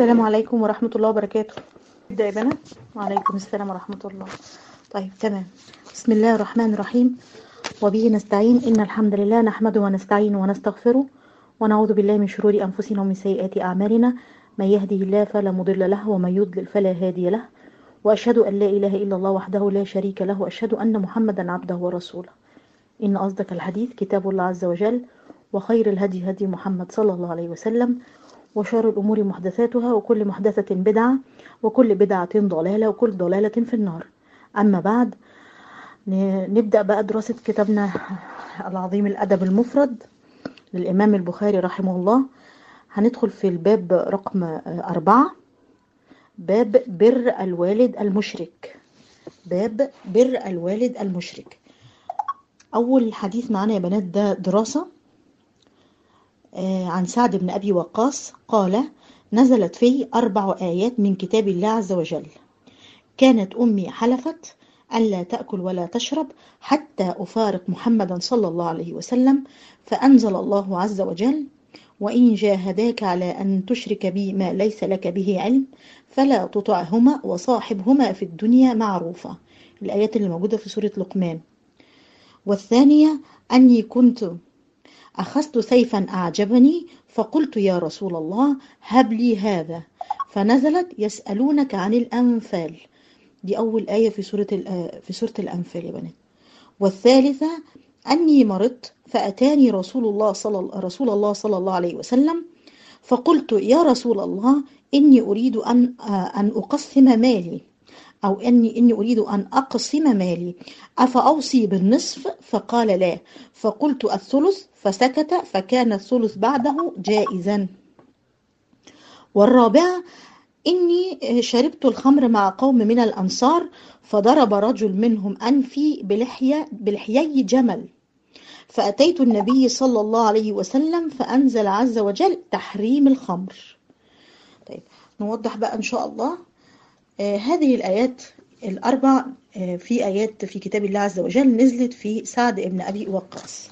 السلام عليكم ورحمة الله وبركاته نبدأ يا بنات وعليكم السلام ورحمة الله طيب تمام بسم الله الرحمن الرحيم وبه نستعين إن الحمد لله نحمده ونستعينه ونستغفره ونعوذ بالله من شرور أنفسنا ومن سيئات أعمالنا من يهده الله فلا مضل له ومن يضلل فلا هادي له وأشهد أن لا إله إلا الله وحده لا شريك له وأشهد أن محمدا عبده ورسوله إن أصدق الحديث كتاب الله عز وجل وخير الهدي هدي محمد صلى الله عليه وسلم وشر الأمور محدثاتها وكل محدثة بدعة وكل بدعة ضلالة وكل ضلالة في النار أما بعد نبدأ بقى دراسة كتابنا العظيم الأدب المفرد للإمام البخاري رحمه الله هندخل في الباب رقم أربعة باب بر الوالد المشرك باب بر الوالد المشرك أول حديث معنا يا بنات ده دراسة عن سعد بن أبي وقاص قال نزلت في أربع آيات من كتاب الله عز وجل كانت أمي حلفت ألا تأكل ولا تشرب حتى أفارق محمدا صلى الله عليه وسلم فأنزل الله عز وجل وإن جاهداك على أن تشرك بي ما ليس لك به علم فلا تطعهما وصاحبهما في الدنيا معروفة الآيات اللي موجودة في سورة لقمان والثانية أني كنت أخذت سيفا أعجبني فقلت يا رسول الله هب لي هذا فنزلت يسألونك عن الأنفال دي أول آية في سورة في سورة الأنفال يا بنات والثالثة أني مرضت فأتاني رسول الله صلى رسول الله صلى الله عليه وسلم فقلت يا رسول الله إني أريد أن أن أقسم مالي أو أني إني أريد أن أقسم مالي أفأوصي بالنصف فقال لا فقلت الثلث فسكت فكان الثلث بعده جائزا والرابعة إني شربت الخمر مع قوم من الأنصار فضرب رجل منهم أنفي بلحية بلحيي جمل فأتيت النبي صلى الله عليه وسلم فأنزل عز وجل تحريم الخمر طيب نوضح بقى إن شاء الله آه هذه الآيات الأربع آه في آيات في كتاب الله عز وجل نزلت في سعد بن أبي وقاص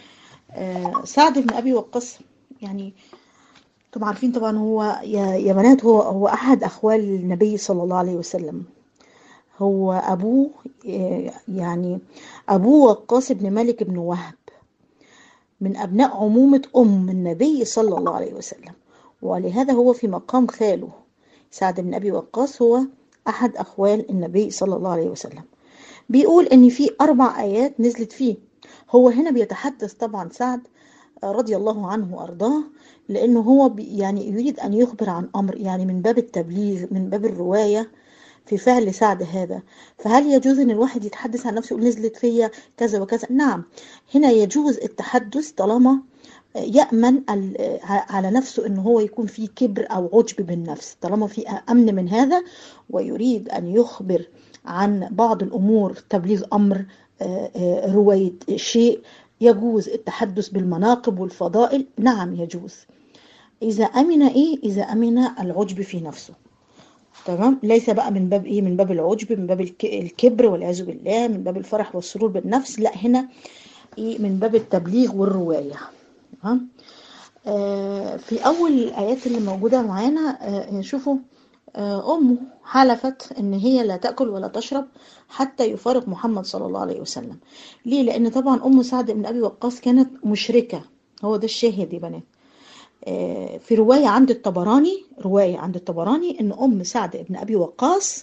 آه سعد بن أبي وقاص يعني انتم عارفين طبعا هو يا بنات هو هو أحد أخوال النبي صلى الله عليه وسلم هو أبوه يعني أبوه وقاص بن مالك بن وهب من أبناء عمومة أم النبي صلى الله عليه وسلم ولهذا هو في مقام خاله سعد بن أبي وقاص هو أحد أخوال النبي صلى الله عليه وسلم بيقول إن في أربع آيات نزلت فيه هو هنا بيتحدث طبعا سعد رضي الله عنه وأرضاه لأنه هو يعني يريد أن يخبر عن أمر يعني من باب التبليغ من باب الرواية في فعل سعد هذا فهل يجوز ان الواحد يتحدث عن نفسه يقول نزلت فيا كذا وكذا نعم هنا يجوز التحدث طالما يأمن على نفسه ان هو يكون في كبر او عجب بالنفس طالما في امن من هذا ويريد ان يخبر عن بعض الامور تبليغ امر رواية شيء يجوز التحدث بالمناقب والفضائل نعم يجوز اذا امن ايه اذا امن العجب في نفسه تمام ليس بقى من باب ايه من باب العجب من باب الكبر والعياذ بالله من باب الفرح والسرور بالنفس لا هنا ايه من باب التبليغ والروايه تمام آه في اول الايات اللي موجوده معانا آه شوفوا آه امه حلفت ان هي لا تاكل ولا تشرب حتى يفارق محمد صلى الله عليه وسلم ليه لان طبعا ام سعد بن ابي وقاص كانت مشركه هو ده الشاهد يا بنات في رواية عند الطبراني رواية عند الطبراني ان ام سعد بن ابي وقاص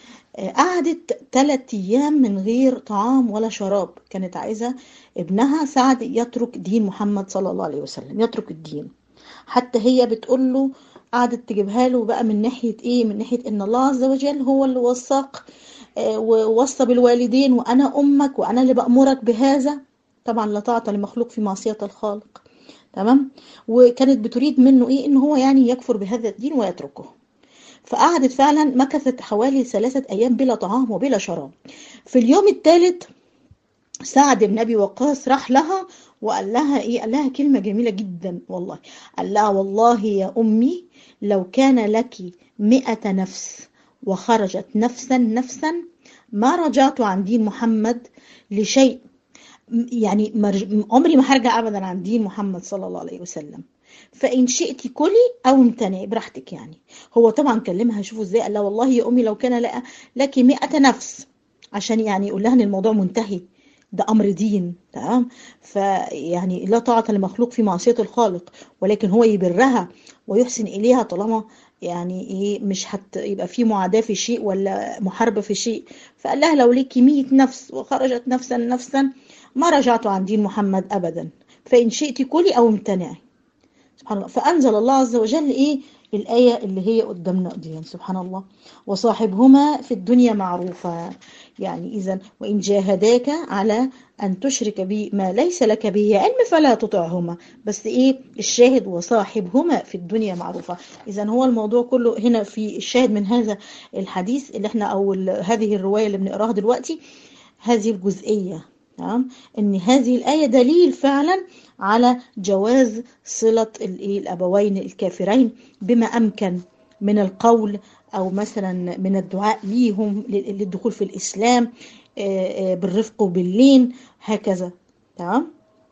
قعدت ثلاث ايام من غير طعام ولا شراب كانت عايزة ابنها سعد يترك دين محمد صلى الله عليه وسلم يترك الدين حتى هي بتقول له قعدت تجيبها له بقى من ناحية ايه من ناحية ان الله عز وجل هو اللي وثق ووصى بالوالدين وانا امك وانا اللي بأمرك بهذا طبعا لا طاعة لمخلوق في معصية الخالق تمام وكانت بتريد منه ايه ان هو يعني يكفر بهذا الدين ويتركه فقعدت فعلا مكثت حوالي ثلاثة ايام بلا طعام وبلا شراب في اليوم الثالث سعد بن ابي وقاص راح لها وقال لها ايه قال لها كلمة جميلة جدا والله قال لها والله يا امي لو كان لك مئة نفس وخرجت نفسا نفسا ما رجعت عن دين محمد لشيء يعني عمري ما هرجع ابدا عن دين محمد صلى الله عليه وسلم فإن شئت كلي أو امتنعي براحتك يعني هو طبعا كلمها شوفوا ازاي قال لها والله يا أمي لو كان لك, لك مئة نفس عشان يعني يقول لها ان الموضوع منتهي ده أمر دين تمام فيعني لا طاعة لمخلوق في معصية الخالق ولكن هو يبرها ويحسن إليها طالما يعني ايه مش هت يبقى في معاداة في شيء ولا محاربة في شيء فقال لها لو لك 100 نفس وخرجت نفسا نفسا ما رجعت عن دين محمد أبدا فإن شئت كلي أو امتنعي سبحان الله فأنزل الله عز وجل إيه الآية اللي هي قدامنا دي سبحان الله وصاحبهما في الدنيا معروفة يعني إذا وإن جاهداك على أن تشرك بي ما ليس لك به علم فلا تطعهما بس إيه الشاهد وصاحبهما في الدنيا معروفة إذا هو الموضوع كله هنا في الشاهد من هذا الحديث اللي احنا أو هذه الرواية اللي بنقراها دلوقتي هذه الجزئية تمام ان هذه الآية دليل فعلا على جواز صلة الأبوين الكافرين بما أمكن من القول أو مثلا من الدعاء ليهم للدخول في الإسلام بالرفق وباللين هكذا تمام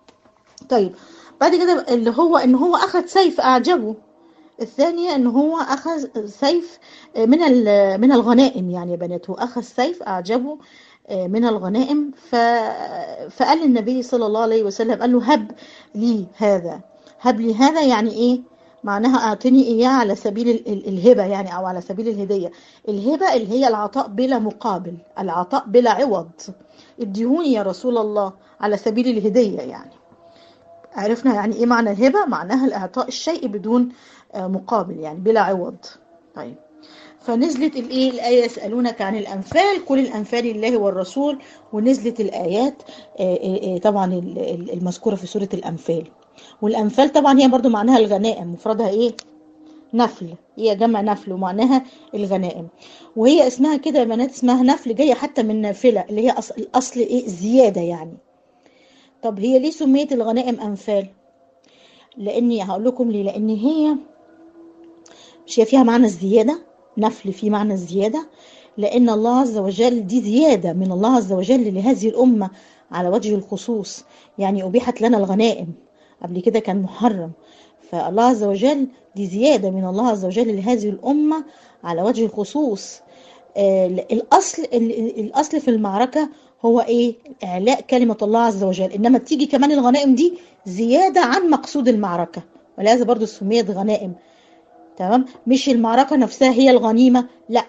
طيب بعد كده اللي هو ان هو اخذ سيف اعجبه الثانية ان هو اخذ سيف من من الغنائم يعني يا بنات هو اخذ سيف اعجبه من الغنائم ف... فقال النبي صلى الله عليه وسلم قال له هب لي هذا هب لي هذا يعني ايه معناها اعطني اياه على سبيل الهبة يعني او على سبيل الهدية الهبة اللي هي العطاء بلا مقابل العطاء بلا عوض اديهوني يا رسول الله على سبيل الهدية يعني عرفنا يعني ايه معنى الهبة معناها الاعطاء الشيء بدون مقابل يعني بلا عوض طيب فنزلت الايه الايه يسالونك عن الانفال كل الانفال لله والرسول ونزلت الايات طبعا المذكوره في سوره الانفال والانفال طبعا هي برضو معناها الغنائم مفردها ايه نفل هي جمع نفل ومعناها الغنائم وهي اسمها كده يا بنات اسمها نفل جايه حتى من نافله اللي هي اصل الاصل ايه زياده يعني طب هي ليه سميت الغنائم انفال لاني هقول لكم ليه لان هي مش هي فيها معنى الزياده نفل في معنى الزيادة لأن الله عز وجل دي زيادة من الله عز وجل لهذه الأمة على وجه الخصوص يعني أبيحت لنا الغنائم قبل كده كان محرم فالله عز وجل دي زيادة من الله عز وجل لهذه الأمة على وجه الخصوص آه الأصل الأصل في المعركة هو إيه إعلاء كلمة الله عز وجل إنما تيجي كمان الغنائم دي زيادة عن مقصود المعركة ولهذا برضو سميت غنائم تمام مش المعركة نفسها هي الغنيمة لا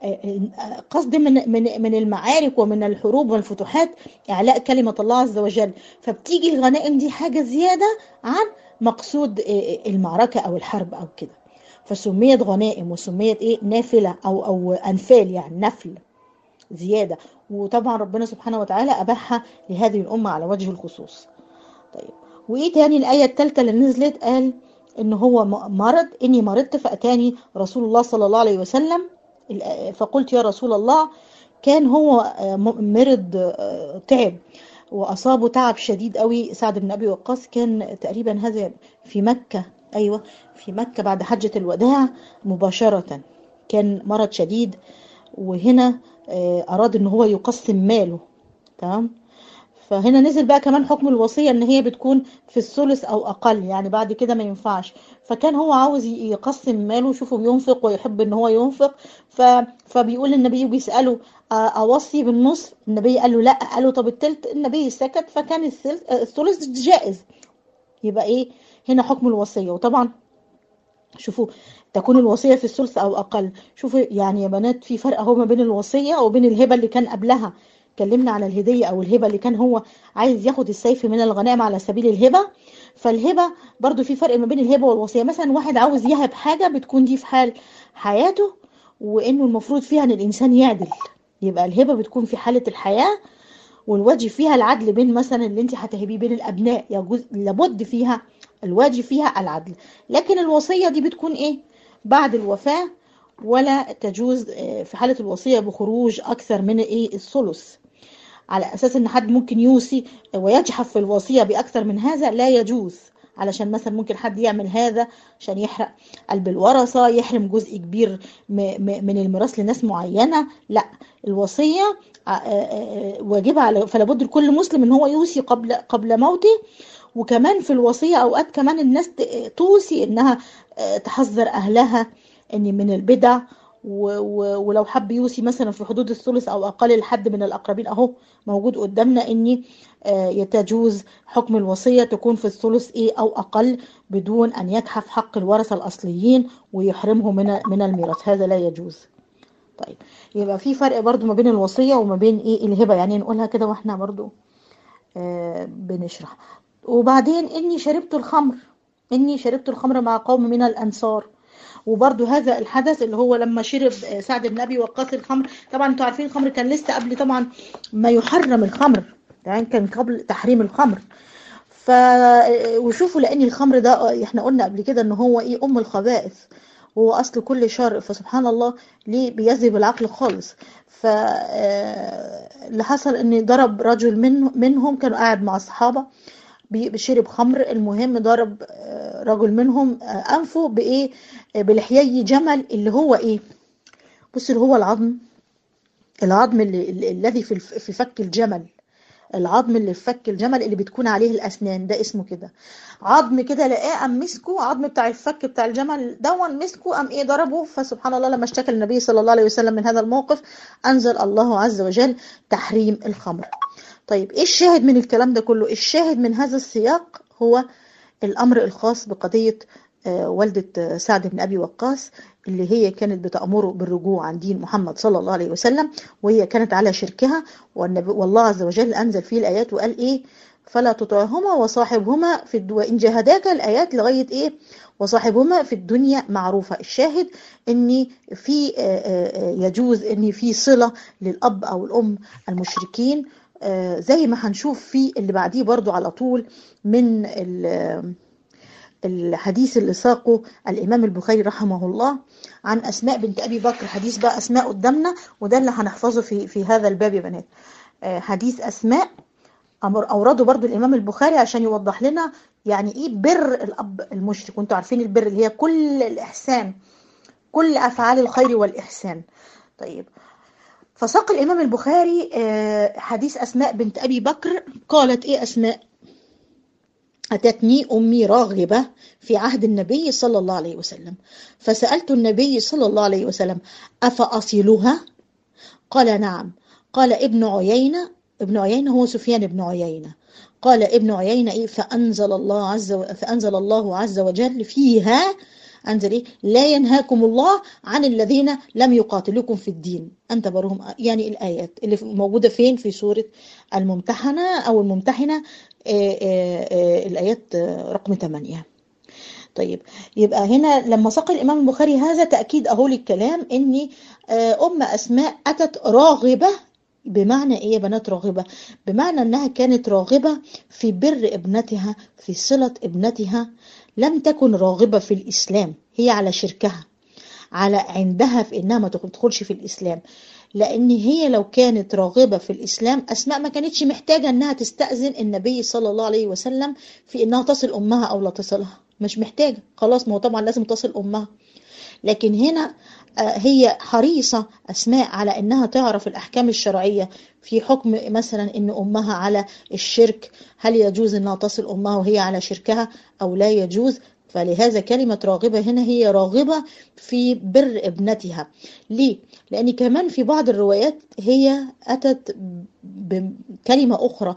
قصد من من من المعارك ومن الحروب والفتوحات اعلاء كلمة الله عز وجل فبتيجي الغنائم دي حاجة زيادة عن مقصود المعركة او الحرب او كده فسميت غنائم وسميت ايه نافلة او او انفال يعني نفل زيادة وطبعا ربنا سبحانه وتعالى اباحها لهذه الامة على وجه الخصوص طيب وايه تاني الاية الثالثة اللي نزلت قال ان هو مرض اني مرضت فاتاني رسول الله صلى الله عليه وسلم فقلت يا رسول الله كان هو مرض تعب واصابه تعب شديد قوي سعد بن ابي وقاص كان تقريبا هذا في مكة ايوه في مكة بعد حجة الوداع مباشرة كان مرض شديد وهنا اراد ان هو يقسم ماله تمام فهنا نزل بقى كمان حكم الوصية ان هي بتكون في الثلث او اقل يعني بعد كده ما ينفعش فكان هو عاوز يقسم ماله يشوفه بينفق ويحب ان هو ينفق ف... فبيقول النبي بيسأله اوصي بالنصف النبي قال له لا قال له طب التلت النبي سكت فكان الثلث جائز يبقى ايه هنا حكم الوصية وطبعا شوفوا تكون الوصية في الثلث او اقل شوفوا يعني يا بنات في فرق اهو ما بين الوصية وبين الهبة اللي كان قبلها اتكلمنا على الهدية او الهبة اللي كان هو عايز ياخد السيف من الغنائم على سبيل الهبة فالهبة برضو في فرق ما بين الهبة والوصية مثلا واحد عاوز يهب حاجة بتكون دي في حال حياته وانه المفروض فيها ان الانسان يعدل يبقى الهبة بتكون في حالة الحياة والواجب فيها العدل بين مثلا اللي انت هتهبيه بين الابناء يجوز لابد فيها الواجب فيها العدل لكن الوصية دي بتكون ايه بعد الوفاة ولا تجوز في حالة الوصية بخروج أكثر من إيه الثلث على أساس إن حد ممكن يوصي ويجحف في الوصية بأكثر من هذا لا يجوز علشان مثلا ممكن حد يعمل هذا عشان يحرق قلب الورثة يحرم جزء كبير من الميراث لناس معينة لا الوصية واجبة على فلا بد لكل مسلم ان هو يوصي قبل قبل موته وكمان في الوصية اوقات كمان الناس توصي انها تحذر اهلها ان من البدع ولو حب يوصي مثلا في حدود الثلث او اقل لحد من الاقربين اهو موجود قدامنا ان يتجوز حكم الوصيه تكون في الثلث ايه او اقل بدون ان يجحف حق الورثه الاصليين ويحرمه من من الميراث هذا لا يجوز طيب يبقى في فرق برضو ما بين الوصيه وما بين ايه الهبه يعني نقولها كده واحنا برضو آه بنشرح وبعدين اني شربت الخمر اني شربت الخمر مع قوم من الانصار وبرده هذا الحدث اللي هو لما شرب سعد بن ابي وقاص الخمر طبعا انتوا عارفين الخمر كان لسه قبل طبعا ما يحرم الخمر يعني كان قبل تحريم الخمر ف وشوفوا لان الخمر ده احنا قلنا قبل كده ان هو ايه ام الخبائث هو اصل كل شر فسبحان الله ليه بيذهب العقل خالص ف اللي حصل ان ضرب رجل من منهم كانوا قاعد مع الصحابه بشرب خمر المهم ضرب رجل منهم انفه بايه بلحيي جمل اللي هو ايه بص اللي هو العظم العظم اللي الذي في في فك الجمل العظم اللي في فك الجمل اللي بتكون عليه الاسنان ده اسمه كده عظم كده لقاه قام مسكه عظم بتاع الفك بتاع الجمل دون مسكه قام ايه ضربه فسبحان الله لما اشتكى النبي صلى الله عليه وسلم من هذا الموقف انزل الله عز وجل تحريم الخمر طيب ايه الشاهد من الكلام ده كله الشاهد من هذا السياق هو الامر الخاص بقضيه والدة سعد بن أبي وقاص اللي هي كانت بتأمره بالرجوع عن دين محمد صلى الله عليه وسلم وهي كانت على شركها والله عز وجل أنزل فيه الآيات وقال إيه فلا تطعهما وصاحبهما في الدو... إن جهداك الآيات لغاية إيه وصاحبهما في الدنيا معروفة الشاهد ان في يجوز ان في صلة للأب أو الأم المشركين زي ما هنشوف في اللي بعديه برضو على طول من الحديث اللي ساقه الإمام البخاري رحمه الله عن أسماء بنت أبي بكر حديث بقى أسماء قدامنا وده اللي هنحفظه في في هذا الباب يا بنات حديث أسماء أمر أورده برضو الإمام البخاري عشان يوضح لنا يعني إيه بر الأب المشرك وانتوا عارفين البر اللي هي كل الإحسان كل أفعال الخير والإحسان طيب فساق الإمام البخاري حديث أسماء بنت أبي بكر قالت إيه أسماء أتتني أمي راغبة في عهد النبي صلى الله عليه وسلم فسألت النبي صلى الله عليه وسلم أفأصلها قال نعم قال ابن عيينة ابن عيينة هو سفيان بن عيينة قال ابن عيينة إيه فأنزل الله عز و... فأنزل الله عز وجل فيها أنزل إيه لا ينهاكم الله عن الذين لم يقاتلوكم في الدين أن تبرهم يعني الآيات اللي موجودة فين في سورة الممتحنة أو الممتحنة آآ آآ الآيات رقم 8 طيب يبقى هنا لما ساق الإمام البخاري هذا تأكيد أهو للكلام إن أم أسماء أتت راغبة بمعنى إيه يا بنات راغبة بمعنى أنها كانت راغبة في بر ابنتها في صلة ابنتها لم تكن راغبة في الإسلام هي على شركها على عندها في إنها ما تدخلش في الإسلام لأن هي لو كانت راغبة في الإسلام أسماء ما كانتش محتاجة أنها تستأذن النبي صلى الله عليه وسلم في أنها تصل أمها أو لا تصلها مش محتاجة خلاص ما هو طبعا لازم تصل أمها لكن هنا هي حريصة أسماء على أنها تعرف الأحكام الشرعية في حكم مثلا أن أمها على الشرك هل يجوز أنها تصل أمها وهي على شركها أو لا يجوز فلهذا كلمة راغبة هنا هي راغبة في بر ابنتها ليه؟ لأن كمان في بعض الروايات هي أتت بكلمة أخرى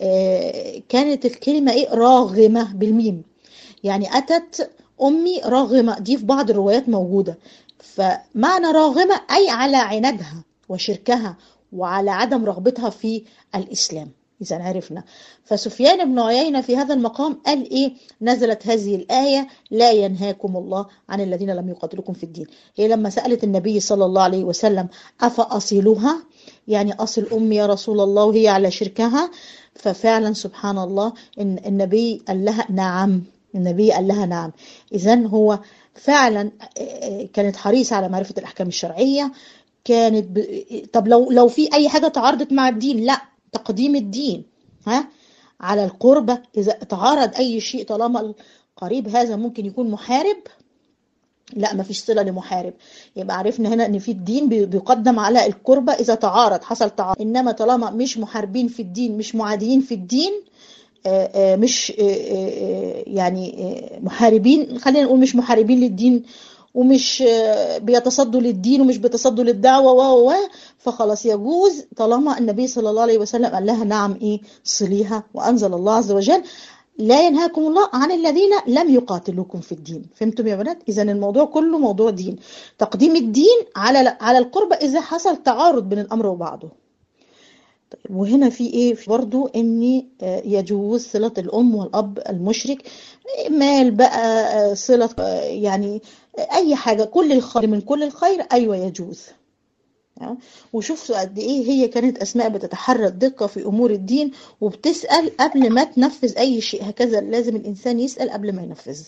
كانت الكلمة إيه راغمة بالميم يعني أتت أمي راغمة دي في بعض الروايات موجودة فمعنى راغمة أي على عنادها وشركها وعلى عدم رغبتها في الإسلام إذا عرفنا فسفيان بن عيينة في هذا المقام قال إيه نزلت هذه الآية لا ينهاكم الله عن الذين لم يقاتلوكم في الدين هي لما سألت النبي صلى الله عليه وسلم أفأصلها يعني أصل أمي يا رسول الله وهي على شركها ففعلا سبحان الله إن النبي قال لها نعم النبي قال لها نعم إذا هو فعلا كانت حريصة على معرفة الأحكام الشرعية كانت ب... طب لو لو في أي حاجة تعارضت مع الدين لا تقديم الدين ها على القربة إذا تعارض أي شيء طالما القريب هذا ممكن يكون محارب لا ما فيش صلة لمحارب يبقى عرفنا هنا ان في الدين بيقدم على القربة اذا تعارض حصل تعارض انما طالما مش محاربين في الدين مش معاديين في الدين مش يعني محاربين خلينا نقول مش محاربين للدين ومش بيتصدوا للدين ومش بيتصدوا للدعوة و و فخلاص يجوز طالما النبي صلى الله عليه وسلم قال لها نعم ايه صليها وانزل الله عز وجل لا ينهاكم الله عن الذين لم يقاتلوكم في الدين فهمتم يا بنات اذا الموضوع كله موضوع دين تقديم الدين على على القربة اذا حصل تعارض بين الامر وبعضه طيب وهنا في ايه في برضو ان يجوز صلة الام والاب المشرك مال بقى صلة يعني اي حاجة كل الخير من كل الخير ايوه يجوز وشوف قد ايه هي كانت اسماء بتتحرى الدقة في امور الدين وبتسأل قبل ما تنفذ اي شيء هكذا لازم الانسان يسأل قبل ما ينفذ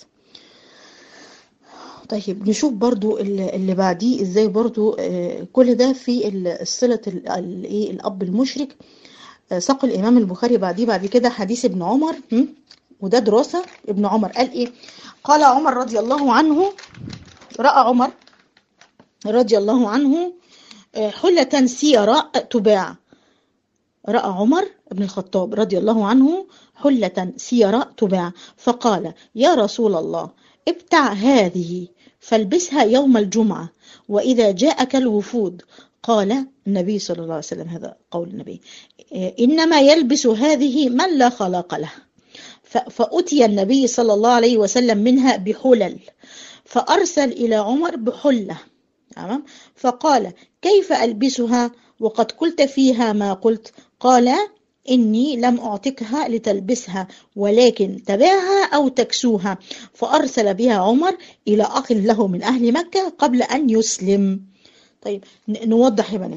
طيب نشوف برضو اللي بعديه ازاي برضو كل ده في الصلة الايه الاب المشرك ساق الامام البخاري بعديه بعد كده حديث ابن عمر وده دراسة ابن عمر قال ايه قال عمر رضي الله عنه رأى عمر رضي الله عنه حلة سيراء تباع رأى عمر بن الخطاب رضي الله عنه حلة سيراء تباع فقال يا رسول الله ابتع هذه فالبسها يوم الجمعة وإذا جاءك الوفود قال النبي صلى الله عليه وسلم هذا قول النبي إنما يلبس هذه من لا خلاق له فأتي النبي صلى الله عليه وسلم منها بحلل فأرسل إلى عمر بحلة فقال كيف ألبسها وقد قلت فيها ما قلت قال إني لم أعتقها لتلبسها ولكن تبعها أو تكسوها فأرسل بها عمر إلى أخ له من أهل مكة قبل أن يسلم طيب نوضح يا بنات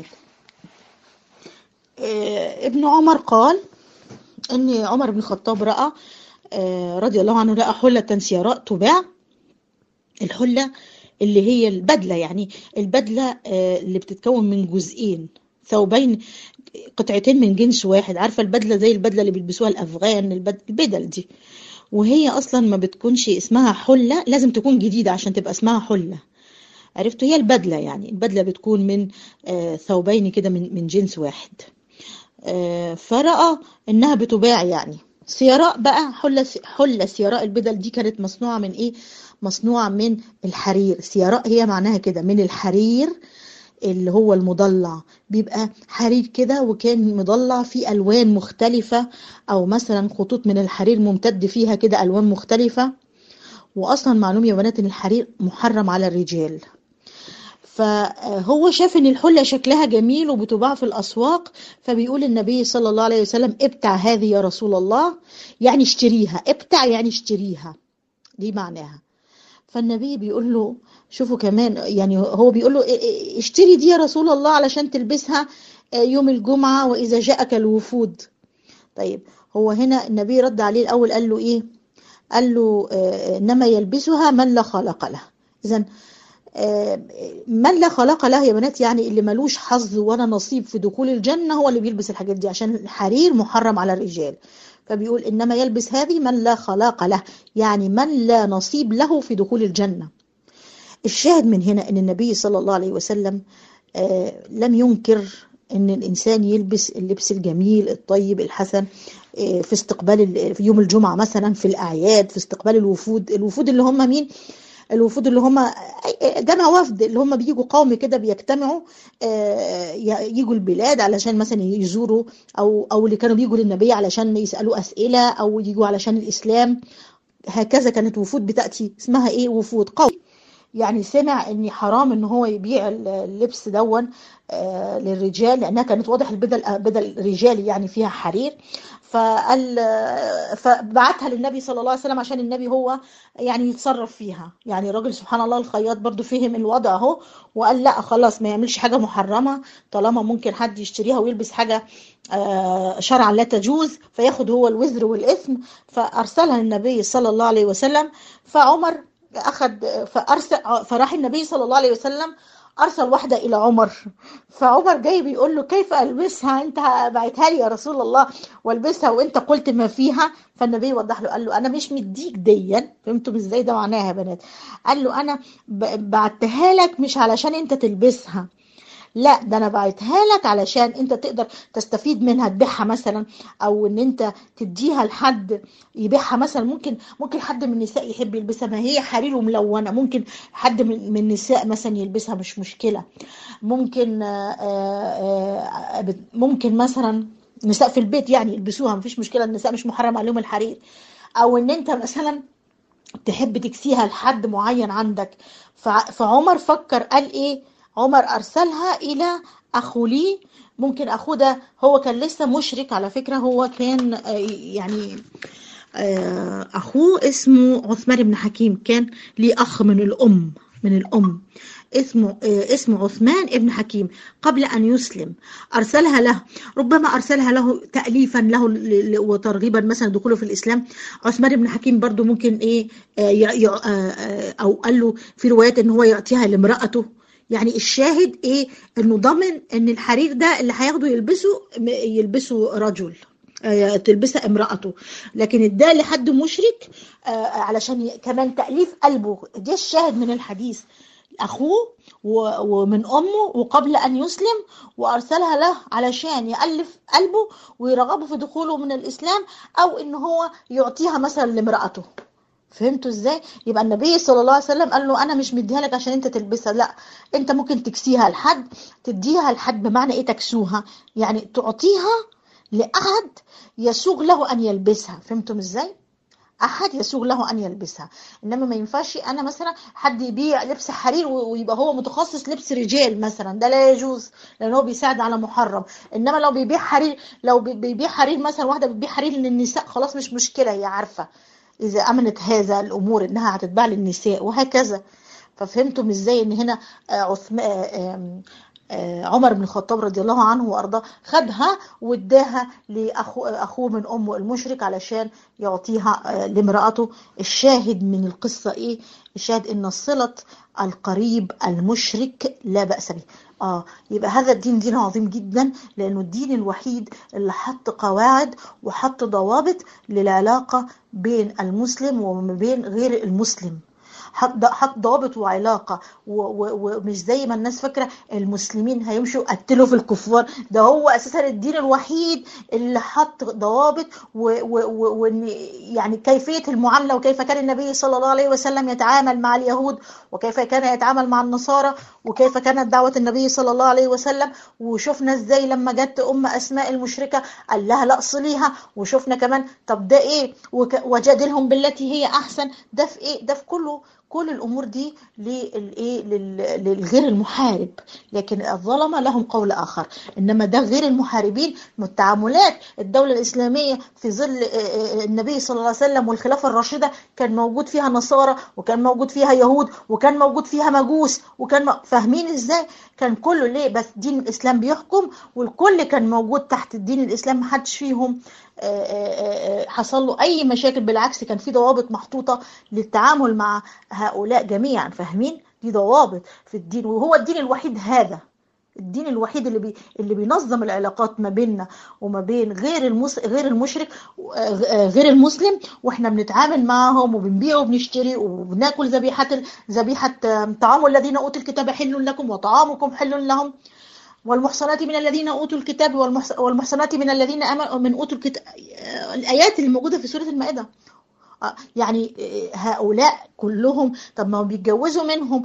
ابن عمر قال أن عمر بن الخطاب رأى رضي الله عنه رأى حلة سيراء تباع الحلة اللي هي البدلة يعني البدلة اللي بتتكون من جزئين ثوبين قطعتين من جنس واحد عارفة البدلة زي البدلة اللي بيلبسوها الأفغان البدل دي وهي أصلا ما بتكونش اسمها حلة لازم تكون جديدة عشان تبقى اسمها حلة عرفتوا هي البدلة يعني البدلة بتكون من ثوبين كده من من جنس واحد فرأى إنها بتباع يعني سيراء بقى حلة حلة سيراء البدل دي كانت مصنوعة من إيه؟ مصنوعة من الحرير سيراء هي معناها كده من الحرير اللي هو المضلع بيبقى حرير كده وكان مضلع فيه ألوان مختلفة أو مثلا خطوط من الحرير ممتد فيها كده ألوان مختلفة وأصلا معلوم يا بنات إن الحرير محرم على الرجال فهو شاف ان الحله شكلها جميل وبتباع في الاسواق فبيقول النبي صلى الله عليه وسلم ابتع هذه يا رسول الله يعني اشتريها ابتع يعني اشتريها دي معناها فالنبي بيقول له شوفوا كمان يعني هو بيقول له اشتري دي يا رسول الله علشان تلبسها يوم الجمعة وإذا جاءك الوفود طيب هو هنا النبي رد عليه الأول قال له إيه قال له إنما يلبسها من لا خلق له إذا من لا خلاق له يا بنات يعني اللي ملوش حظ ولا نصيب في دخول الجنة هو اللي بيلبس الحاجات دي عشان الحرير محرم على الرجال فبيقول إنما يلبس هذه من لا خلاق له يعني من لا نصيب له في دخول الجنة الشاهد من هنا أن النبي صلى الله عليه وسلم لم ينكر أن الإنسان يلبس اللبس الجميل الطيب الحسن في استقبال في يوم الجمعة مثلا في الأعياد في استقبال الوفود الوفود اللي هم مين الوفود اللي هم جمع وفد اللي هم بيجوا قوم كده بيجتمعوا يجوا البلاد علشان مثلا يزوروا او او اللي كانوا بيجوا للنبي علشان يسالوا اسئله او يجوا علشان الاسلام هكذا كانت وفود بتاتي اسمها ايه وفود قوم يعني سمع ان حرام ان هو يبيع اللبس دون للرجال لانها كانت واضح البدل بدل رجالي يعني فيها حرير فقال فبعتها للنبي صلى الله عليه وسلم عشان النبي هو يعني يتصرف فيها يعني الراجل سبحان الله الخياط برضو فهم الوضع اهو وقال لا خلاص ما يعملش حاجة محرمة طالما ممكن حد يشتريها ويلبس حاجة شرعا لا تجوز فياخد هو الوزر والإثم فأرسلها النبي صلى الله عليه وسلم فعمر أخذ فأرسل فراح النبي صلى الله عليه وسلم ارسل واحده الى عمر فعمر جاي بيقول له كيف البسها انت بعتها لي يا رسول الله والبسها وانت قلت ما فيها فالنبي وضح له قال له انا مش مديك ديا فهمتم ازاي ده معناها يا بنات قال له انا بعتها لك مش علشان انت تلبسها لا ده انا بعتها لك علشان انت تقدر تستفيد منها تبيعها مثلا او ان انت تديها لحد يبيعها مثلا ممكن ممكن حد من النساء يحب يلبسها ما هي حرير وملونه ممكن حد من النساء مثلا يلبسها مش مشكله ممكن ممكن مثلا نساء في البيت يعني يلبسوها مفيش مشكله النساء مش محرم عليهم الحرير او ان انت مثلا تحب تكسيها لحد معين عندك فعمر فكر قال ايه عمر أرسلها إلى أخو لي ممكن أخوه ده هو كان لسه مشرك على فكرة هو كان يعني أخوه اسمه عثمان بن حكيم كان ليه أخ من الأم من الأم اسمه اسمه عثمان ابن حكيم قبل أن يسلم أرسلها له ربما أرسلها له تأليفا له وترغيبا مثلا دخوله في الإسلام عثمان بن حكيم برضو ممكن إيه أو قال له في روايات إن هو يعطيها لامرأته يعني الشاهد ايه انه ضمن ان الحرير ده اللي هياخده يلبسه يلبسه رجل تلبسها امرأته لكن اداه لحد مشرك علشان كمان تأليف قلبه ده الشاهد من الحديث أخوه ومن أمه وقبل أن يسلم وأرسلها له علشان يألف قلبه ويرغبه في دخوله من الإسلام أو إن هو يعطيها مثلا لامرأته فهمتوا ازاي يبقى النبي صلى الله عليه وسلم قال له انا مش مديها لك عشان انت تلبسها لا انت ممكن تكسيها لحد تديها لحد بمعنى ايه تكسوها يعني تعطيها لاحد يسوغ له ان يلبسها فهمتم ازاي احد يسوغ له ان يلبسها انما ما ينفعش انا مثلا حد يبيع لبس حرير ويبقى هو متخصص لبس رجال مثلا ده لا يجوز لان هو بيساعد على محرم انما لو بيبيع حرير لو بيبيع حرير مثلا واحده بتبيع حرير للنساء خلاص مش مشكله هي عارفه إذا أمنت هذا الأمور إنها هتتباع للنساء وهكذا ففهمتم إزاي إن هنا عثمان عمر بن الخطاب رضي الله عنه وارضاه خدها واداها لاخوه اخوه من امه المشرك علشان يعطيها لامراته الشاهد من القصه ايه الشاهد ان صله القريب المشرك لا باس به اه يبقى هذا الدين دين عظيم جدا لانه الدين الوحيد اللي حط قواعد وحط ضوابط للعلاقه بين المسلم وما بين غير المسلم حط حط ضوابط وعلاقه ومش زي ما الناس فاكره المسلمين هيمشوا قتلوا في الكفار ده هو اساسا الدين الوحيد اللي حط ضوابط وان يعني كيفيه المعامله وكيف كان النبي صلى الله عليه وسلم يتعامل مع اليهود وكيف كان يتعامل مع النصارى وكيف كانت دعوه النبي صلى الله عليه وسلم وشفنا ازاي لما جت ام اسماء المشركه قال لها لا اصليها وشفنا كمان طب ده ايه وجادلهم بالتي هي احسن ده في ايه ده في كله كل الامور دي للايه للغير المحارب لكن الظلمه لهم قول اخر انما ده غير المحاربين التعاملات الدوله الاسلاميه في ظل النبي صلى الله عليه وسلم والخلافه الراشده كان موجود فيها نصارى وكان موجود فيها يهود وكان موجود فيها مجوس وكان فاهمين ازاي كان كله ليه بس دين الاسلام بيحكم والكل كان موجود تحت الدين الاسلام محدش فيهم حصل له اي مشاكل بالعكس كان في ضوابط محطوطه للتعامل مع هؤلاء جميعا فاهمين دي ضوابط في الدين وهو الدين الوحيد هذا الدين الوحيد اللي بي اللي بينظم العلاقات ما بيننا وما بين غير المس... غير المشرك غير المسلم واحنا بنتعامل معهم وبنبيع وبنشتري وبناكل ذبيحه ذبيحه طعام الذين اوتوا الكتاب حل لكم وطعامكم حل لهم والمحصنات من الذين اوتوا الكتاب والمحصنات من الذين امنوا من اوتوا الكتاب الايات اللي موجوده في سوره المائده يعني هؤلاء كلهم طب ما بيتجوزوا منهم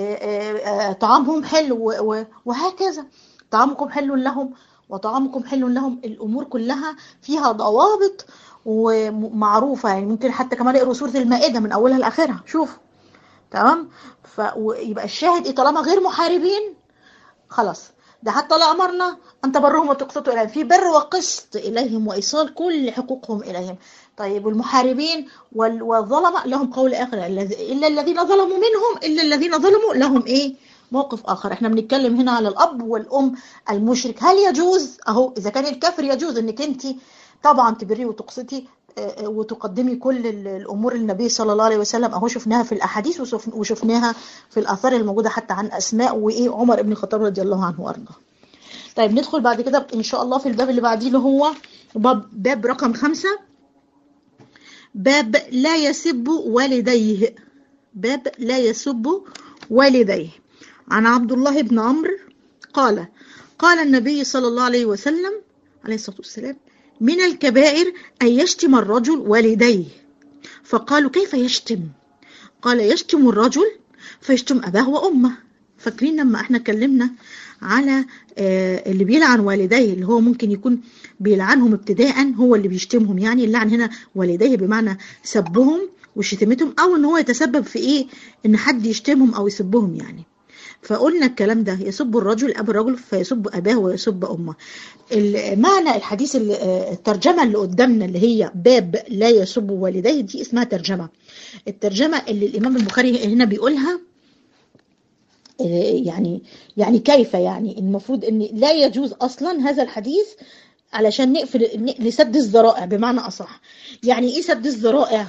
وطعامهم حلو وهكذا طعامكم حل لهم وطعامكم حل لهم الامور كلها فيها ضوابط ومعروفه يعني ممكن حتى كمان يقروا سوره المائده من اولها لاخرها شوفوا تمام فيبقى الشاهد ايه طالما غير محاربين خلاص ده حتى لا أمرنا أن تبرهم وتقسطوا إليهم في بر وقسط إليهم وإيصال كل حقوقهم إليهم طيب والمحاربين والظلمة لهم قول آخر إلا الذين ظلموا منهم إلا الذين ظلموا لهم إيه موقف آخر احنا بنتكلم هنا على الأب والأم المشرك هل يجوز أهو إذا كان الكافر يجوز إنك أنت طبعا تبريه وتقسطي وتقدمي كل الأمور النبي صلى الله عليه وسلم أهو شفناها في الأحاديث وشفناها في الآثار الموجودة حتى عن أسماء وإيه عمر بن الخطاب رضي الله عنه وأرضاه طيب ندخل بعد كده إن شاء الله في الباب اللي بعديه اللي هو باب, باب رقم خمسة باب لا يسب والديه باب لا يسب والديه عن عبد الله بن عمرو قال قال النبي صلى الله عليه وسلم عليه الصلاة والسلام من الكبائر أن يشتم الرجل والديه فقالوا كيف يشتم قال يشتم الرجل فيشتم أباه وأمه فاكرين لما احنا اتكلمنا على اللي بيلعن والديه اللي هو ممكن يكون بيلعنهم ابتداء هو اللي بيشتمهم يعني اللعن هنا والديه بمعنى سبهم وشتمتهم او ان هو يتسبب في ايه ان حد يشتمهم او يسبهم يعني فقلنا الكلام ده يسب الرجل ابو الرجل فيسب اباه ويسب امه معنى الحديث الترجمه اللي قدامنا اللي هي باب لا يسب والديه دي اسمها ترجمه الترجمه اللي الامام البخاري هنا بيقولها يعني يعني كيف يعني المفروض ان لا يجوز اصلا هذا الحديث علشان نقفل لسد الذرائع بمعنى اصح يعني ايه سد الذرائع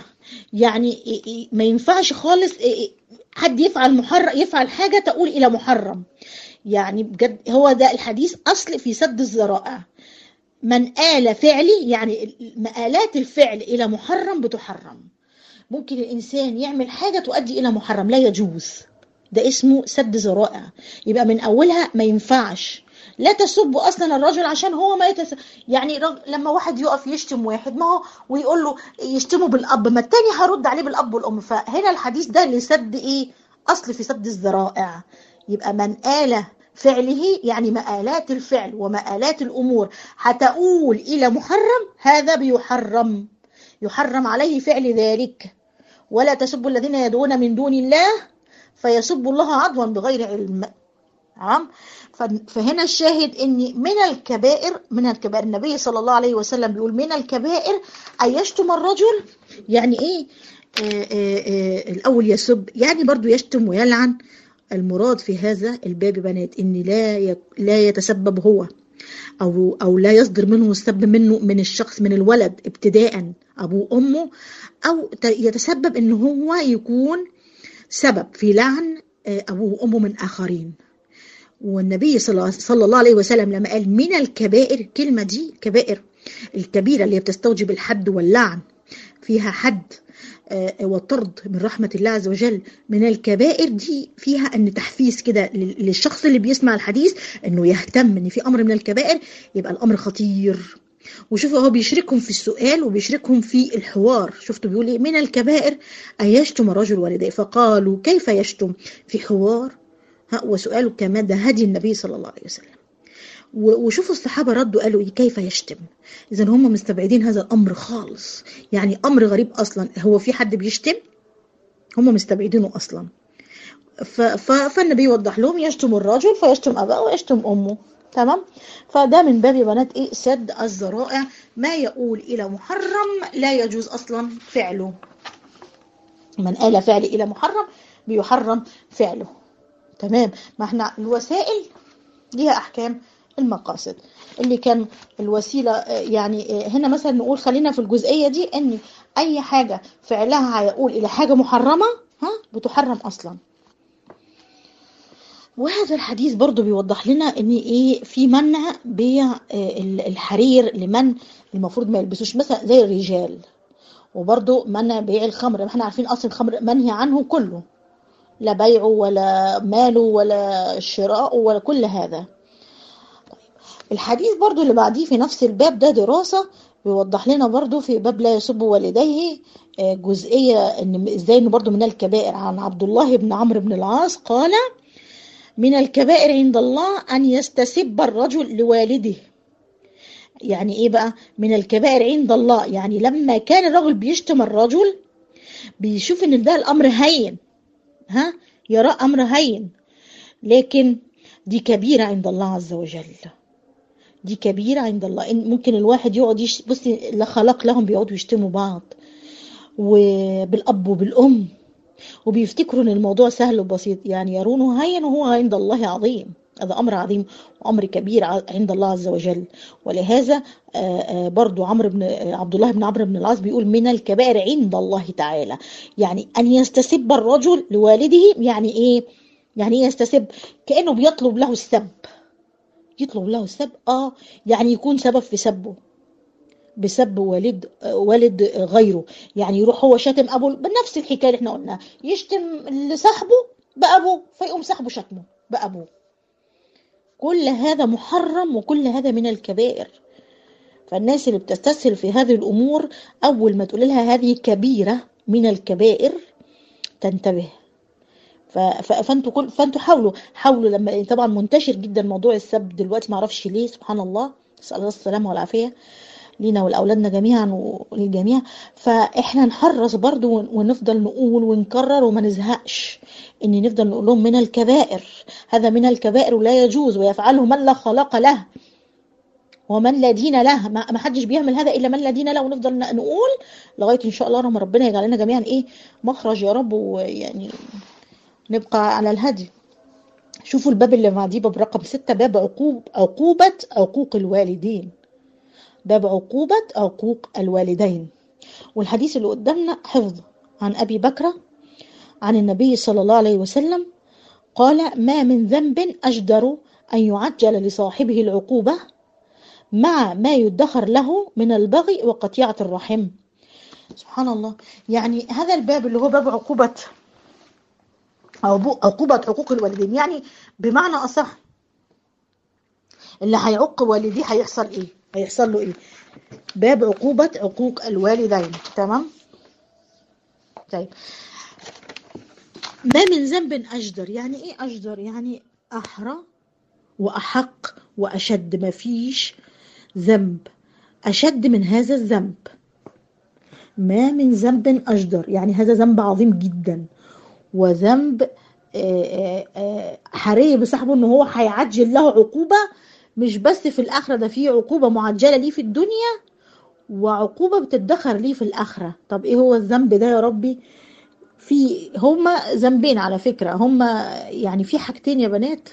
يعني ما ينفعش خالص حد يفعل محرم يفعل حاجه تقول الى محرم يعني بجد هو ده الحديث اصل في سد الذرائع من آل فعلي يعني مآلات الفعل الى محرم بتحرم ممكن الانسان يعمل حاجه تؤدي الى محرم لا يجوز ده اسمه سد ذرائع يبقى من اولها ما ينفعش لا تسبوا اصلا الرجل عشان هو ما يتس... يعني رج... لما واحد يقف يشتم واحد ما هو ويقول له يشتمه بالاب ما التاني هيرد عليه بالاب والام فهنا الحديث ده لسد ايه اصل في سد الذرائع يبقى من آل فعله يعني مآلات الفعل ومآلات الامور هتقول الى محرم هذا بيحرم يحرم عليه فعل ذلك ولا تسبوا الذين يدعون من دون الله فيسبوا الله عدوا بغير علم تمام فهنا الشاهد ان من الكبائر من الكبائر النبي صلى الله عليه وسلم بيقول من الكبائر ان يشتم الرجل يعني ايه آآ آآ الاول يسب يعني برضو يشتم ويلعن المراد في هذا الباب بنات ان لا لا يتسبب هو او او لا يصدر منه السب منه من الشخص من الولد ابتداء ابوه امه او يتسبب ان هو يكون سبب في لعن ابوه وامه من اخرين والنبي صلى الله عليه وسلم لما قال من الكبائر الكلمة دي كبائر الكبيرة اللي بتستوجب الحد واللعن فيها حد والطرد من رحمة الله عز وجل من الكبائر دي فيها أن تحفيز كده للشخص اللي بيسمع الحديث أنه يهتم أن في أمر من الكبائر يبقى الأمر خطير وشوفوا هو بيشركهم في السؤال وبيشركهم في الحوار شفتوا بيقول ايه من الكبائر أن يشتم الرجل والديه فقالوا كيف يشتم في حوار وسؤاله كمان ده هدي النبي صلى الله عليه وسلم وشوفوا الصحابة ردوا قالوا كيف يشتم إذا هم مستبعدين هذا الأمر خالص يعني أمر غريب أصلا هو في حد بيشتم هم مستبعدينه أصلا فالنبي وضح لهم يشتم الرجل فيشتم أباه ويشتم أمه تمام فده من باب بنات إيه سد الذرائع ما يقول إلى محرم لا يجوز أصلا فعله من آل فعل إلى محرم بيحرم فعله تمام ما احنا الوسائل ليها احكام المقاصد اللي كان الوسيلة يعني هنا مثلا نقول خلينا في الجزئية دي ان اي حاجة فعلها هيقول الى حاجة محرمة ها بتحرم اصلا وهذا الحديث برضو بيوضح لنا ان ايه في منع بيع الحرير لمن المفروض ما يلبسوش مثلا زي الرجال وبرضو منع بيع الخمر احنا عارفين اصل الخمر منهي عنه كله لا بيعه ولا ماله ولا شراءه ولا كل هذا طيب الحديث برضو اللي بعديه في نفس الباب ده دراسة بيوضح لنا برضو في باب لا يسب والديه جزئية ان ازاي انه برضو من الكبائر عن عبد الله بن عمرو بن العاص قال من الكبائر عند الله ان يستسب الرجل لوالده يعني ايه بقى من الكبائر عند الله يعني لما كان الرجل بيشتم الرجل بيشوف ان ده الامر هين ها يرى أمر هين لكن دي كبيرة عند الله عز وجل دي كبيرة عند الله إن ممكن الواحد يقعد يش... بصي لا خلق لهم بيقعدوا يشتموا بعض وبالأب وبالأم وبيفتكروا ان الموضوع سهل وبسيط يعني يرونه هين وهو عند الله عظيم هذا أمر عظيم وأمر كبير عند الله عز وجل ولهذا برضو عمرو بن عبد الله بن عمرو بن العاص بيقول من الكبائر عند الله تعالى يعني أن يستسب الرجل لوالده يعني إيه يعني إيه يستسب كأنه بيطلب له السب يطلب له السب آه يعني يكون سبب في سبه بسب والد والد غيره يعني يروح هو شاتم ابوه بنفس الحكايه اللي احنا قلناها يشتم لصاحبه بابوه فيقوم صاحبه شتمه بابوه كل هذا محرم وكل هذا من الكبائر فالناس اللي بتستسهل في هذه الامور اول ما تقول لها هذه كبيره من الكبائر تنتبه فانتوا كل فانتوا حاولوا حاولوا لما طبعا منتشر جدا موضوع السب دلوقتي ما اعرفش ليه سبحان الله نسال الله السلامه والعافيه لينا ولأولادنا جميعا وللجميع فإحنا نحرص برضو ونفضل نقول ونكرر وما نزهقش إن نفضل نقول لهم من الكبائر هذا من الكبائر ولا يجوز ويفعله من لا خلق له ومن لا دين له ما حدش بيعمل هذا إلا من لا دين له ونفضل نقول لغاية إن شاء الله رب ربنا يجعل لنا جميعا إيه مخرج يا رب ويعني نبقى على الهدي شوفوا الباب اللي بعديه باب رقم ستة باب عقوب عقوبة عقوق الوالدين باب عقوبة عقوق الوالدين والحديث اللي قدامنا حفظ عن أبي بكر عن النبي صلى الله عليه وسلم قال ما من ذنب أجدر أن يعجل لصاحبه العقوبة مع ما يدخر له من البغي وقطيعة الرحم سبحان الله يعني هذا الباب اللي هو باب عقوبة عقوبة حقوق الوالدين يعني بمعنى أصح اللي هيعق والديه هيحصل ايه هيحصل له ايه باب عقوبة عقوق الوالدين تمام طيب ما من ذنب أجدر يعني ايه أجدر يعني أحرى وأحق وأشد ما فيش ذنب أشد من هذا الذنب ما من ذنب أجدر يعني هذا ذنب عظيم جدا وذنب حري بصاحبه ان هو هيعجل له عقوبه مش بس في الآخرة ده في عقوبة معجلة ليه في الدنيا وعقوبة بتدخر ليه في الآخرة طب إيه هو الذنب ده يا ربي في هما ذنبين على فكرة هما يعني في حاجتين يا بنات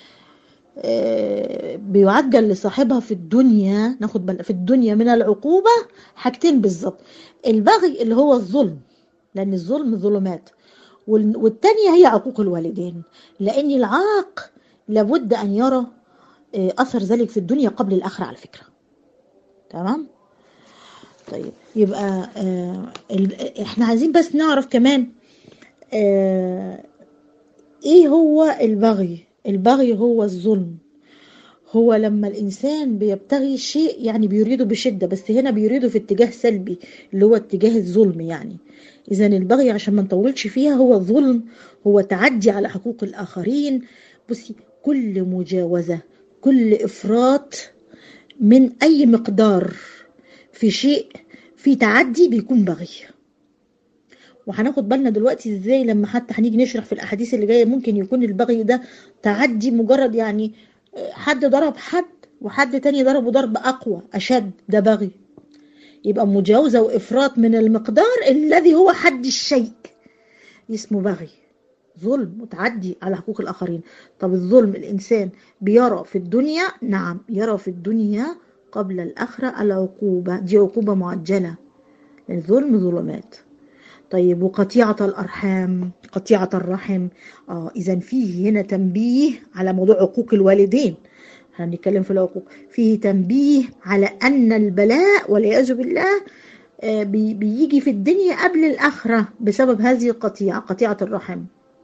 بيعجل لصاحبها في الدنيا ناخد بالنا في الدنيا من العقوبة حاجتين بالظبط البغي اللي هو الظلم لأن الظلم ظلمات والتانية هي عقوق الوالدين لأن العاق لابد أن يرى أثر ذلك في الدنيا قبل الآخرة على فكرة تمام طيب يبقى آه احنا عايزين بس نعرف كمان آه ايه هو البغي البغي هو الظلم هو لما الإنسان بيبتغي شيء يعني بيريده بشدة بس هنا بيريده في اتجاه سلبي اللي هو اتجاه الظلم يعني إذا البغي عشان ما نطولش فيها هو الظلم هو تعدي على حقوق الآخرين بصي كل مجاوزة كل إفراط من أي مقدار في شيء في تعدي بيكون بغي وهناخد بالنا دلوقتي ازاي لما حتى هنيجي نشرح في الاحاديث اللي جايه ممكن يكون البغي ده تعدي مجرد يعني حد ضرب حد وحد تاني ضربه ضرب اقوى اشد ده بغي يبقى مجاوزه وافراط من المقدار الذي هو حد الشيء اسمه بغي ظلم متعدي على حقوق الآخرين طب الظلم الإنسان بيرى في الدنيا نعم يرى في الدنيا قبل الآخرة العقوبة دي عقوبة معجلة الظلم ظلمات طيب وقطيعة الأرحام قطيعة الرحم آه إذا فيه هنا تنبيه على موضوع عقوق الوالدين هنتكلم في العقوق فيه تنبيه على أن البلاء والعياذ بالله آه بيجي في الدنيا قبل الآخرة بسبب هذه القطيعة قطيعة الرحم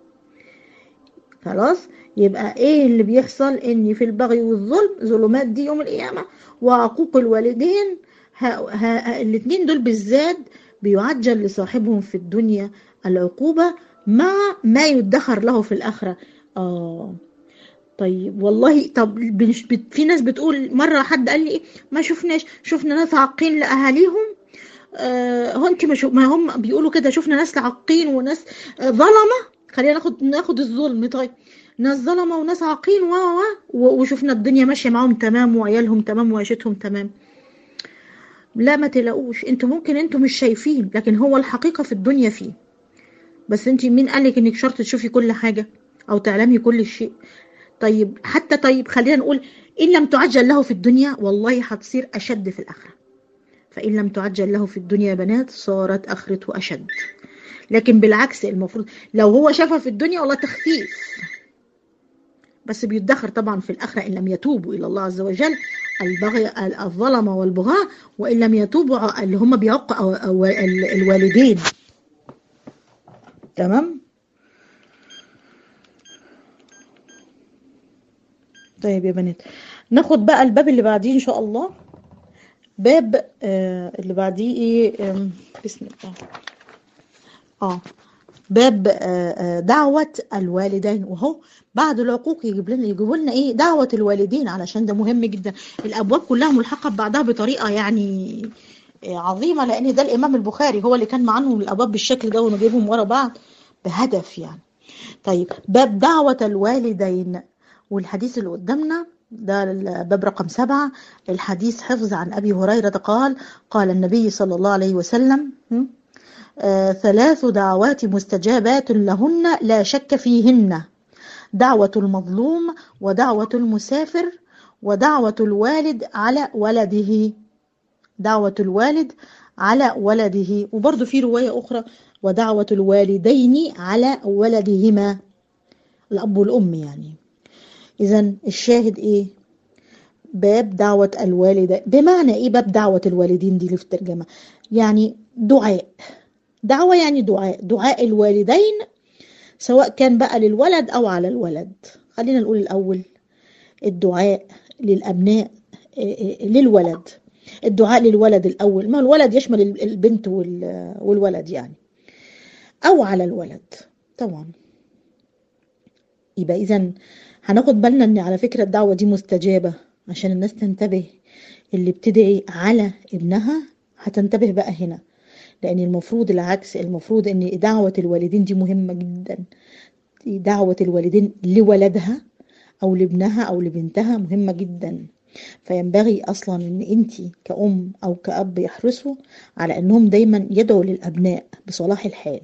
خلاص يبقى ايه اللي بيحصل ان في البغي والظلم ظلمات دي يوم القيامة وعقوق الوالدين الاثنين دول بالذات بيعجل لصاحبهم في الدنيا العقوبة مع ما يدخر له في الآخرة آه طيب والله طب في ناس بتقول مرة حد قال لي ايه ما شفناش شفنا ناس عاقين لأهاليهم آه هو انت ما, ما هم بيقولوا كده شفنا ناس عاقين وناس آه ظلمة خلينا ناخد ناخد الظلم طيب ناس ظلمة وناس عاقين و و وشفنا الدنيا ماشية معاهم تمام وعيالهم تمام وعيشتهم تمام لا ما تلاقوش انتوا ممكن انتوا مش شايفين لكن هو الحقيقة في الدنيا فيه بس انت مين قالك انك شرط تشوفي كل حاجة او تعلمي كل شيء طيب حتى طيب خلينا نقول إن لم تعجل له في الدنيا والله هتصير أشد في الآخرة فإن لم تعجل له في الدنيا يا بنات صارت آخرته أشد لكن بالعكس المفروض لو هو شافها في الدنيا والله تخفيف بس بيدخر طبعا في الآخرة إن لم يتوبوا إلى الله عز وجل البغي الظلمة والبغاة وإن لم يتوبوا اللي هم بيعقوا الوالدين تمام طيب يا بنات ناخد بقى الباب اللي بعديه إن شاء الله باب آه اللي بعديه إيه آه بسم الله آه باب آه دعوة الوالدين وهو بعد العقوق يجيب لنا يجيبوا لنا ايه دعوة الوالدين علشان ده مهم جدا الابواب كلها ملحقة ببعضها بطريقة يعني عظيمة لان ده الامام البخاري هو اللي كان معاهم الابواب بالشكل ده ونجيبهم ورا بعض بهدف يعني طيب باب دعوة الوالدين والحديث اللي قدامنا ده الباب رقم سبعة الحديث حفظ عن أبي هريرة قال قال النبي صلى الله عليه وسلم آه ثلاث دعوات مستجابات لهن لا شك فيهن دعوة المظلوم ودعوة المسافر ودعوة الوالد على ولده دعوة الوالد على ولده وبرضه في رواية أخرى ودعوة الوالدين على ولدهما الأب والأم يعني إذا الشاهد إيه باب دعوة الوالدين بمعنى إيه باب دعوة الوالدين دي اللي في الترجمة يعني دعاء دعوة يعني دعاء دعاء الوالدين سواء كان بقى للولد أو على الولد خلينا نقول الأول الدعاء للأبناء للولد الدعاء للولد الأول ما الولد يشمل البنت والولد يعني أو على الولد طبعا يبقى إذا هناخد بالنا ان على فكرة الدعوة دي مستجابة عشان الناس تنتبه اللي بتدعي على ابنها هتنتبه بقى هنا لان المفروض العكس المفروض ان دعوة الوالدين دي مهمة جدا دعوة الوالدين لولدها او لابنها او لبنتها مهمة جدا فينبغي اصلا ان انت كأم او كأب يحرصوا على انهم دايما يدعوا للابناء بصلاح الحال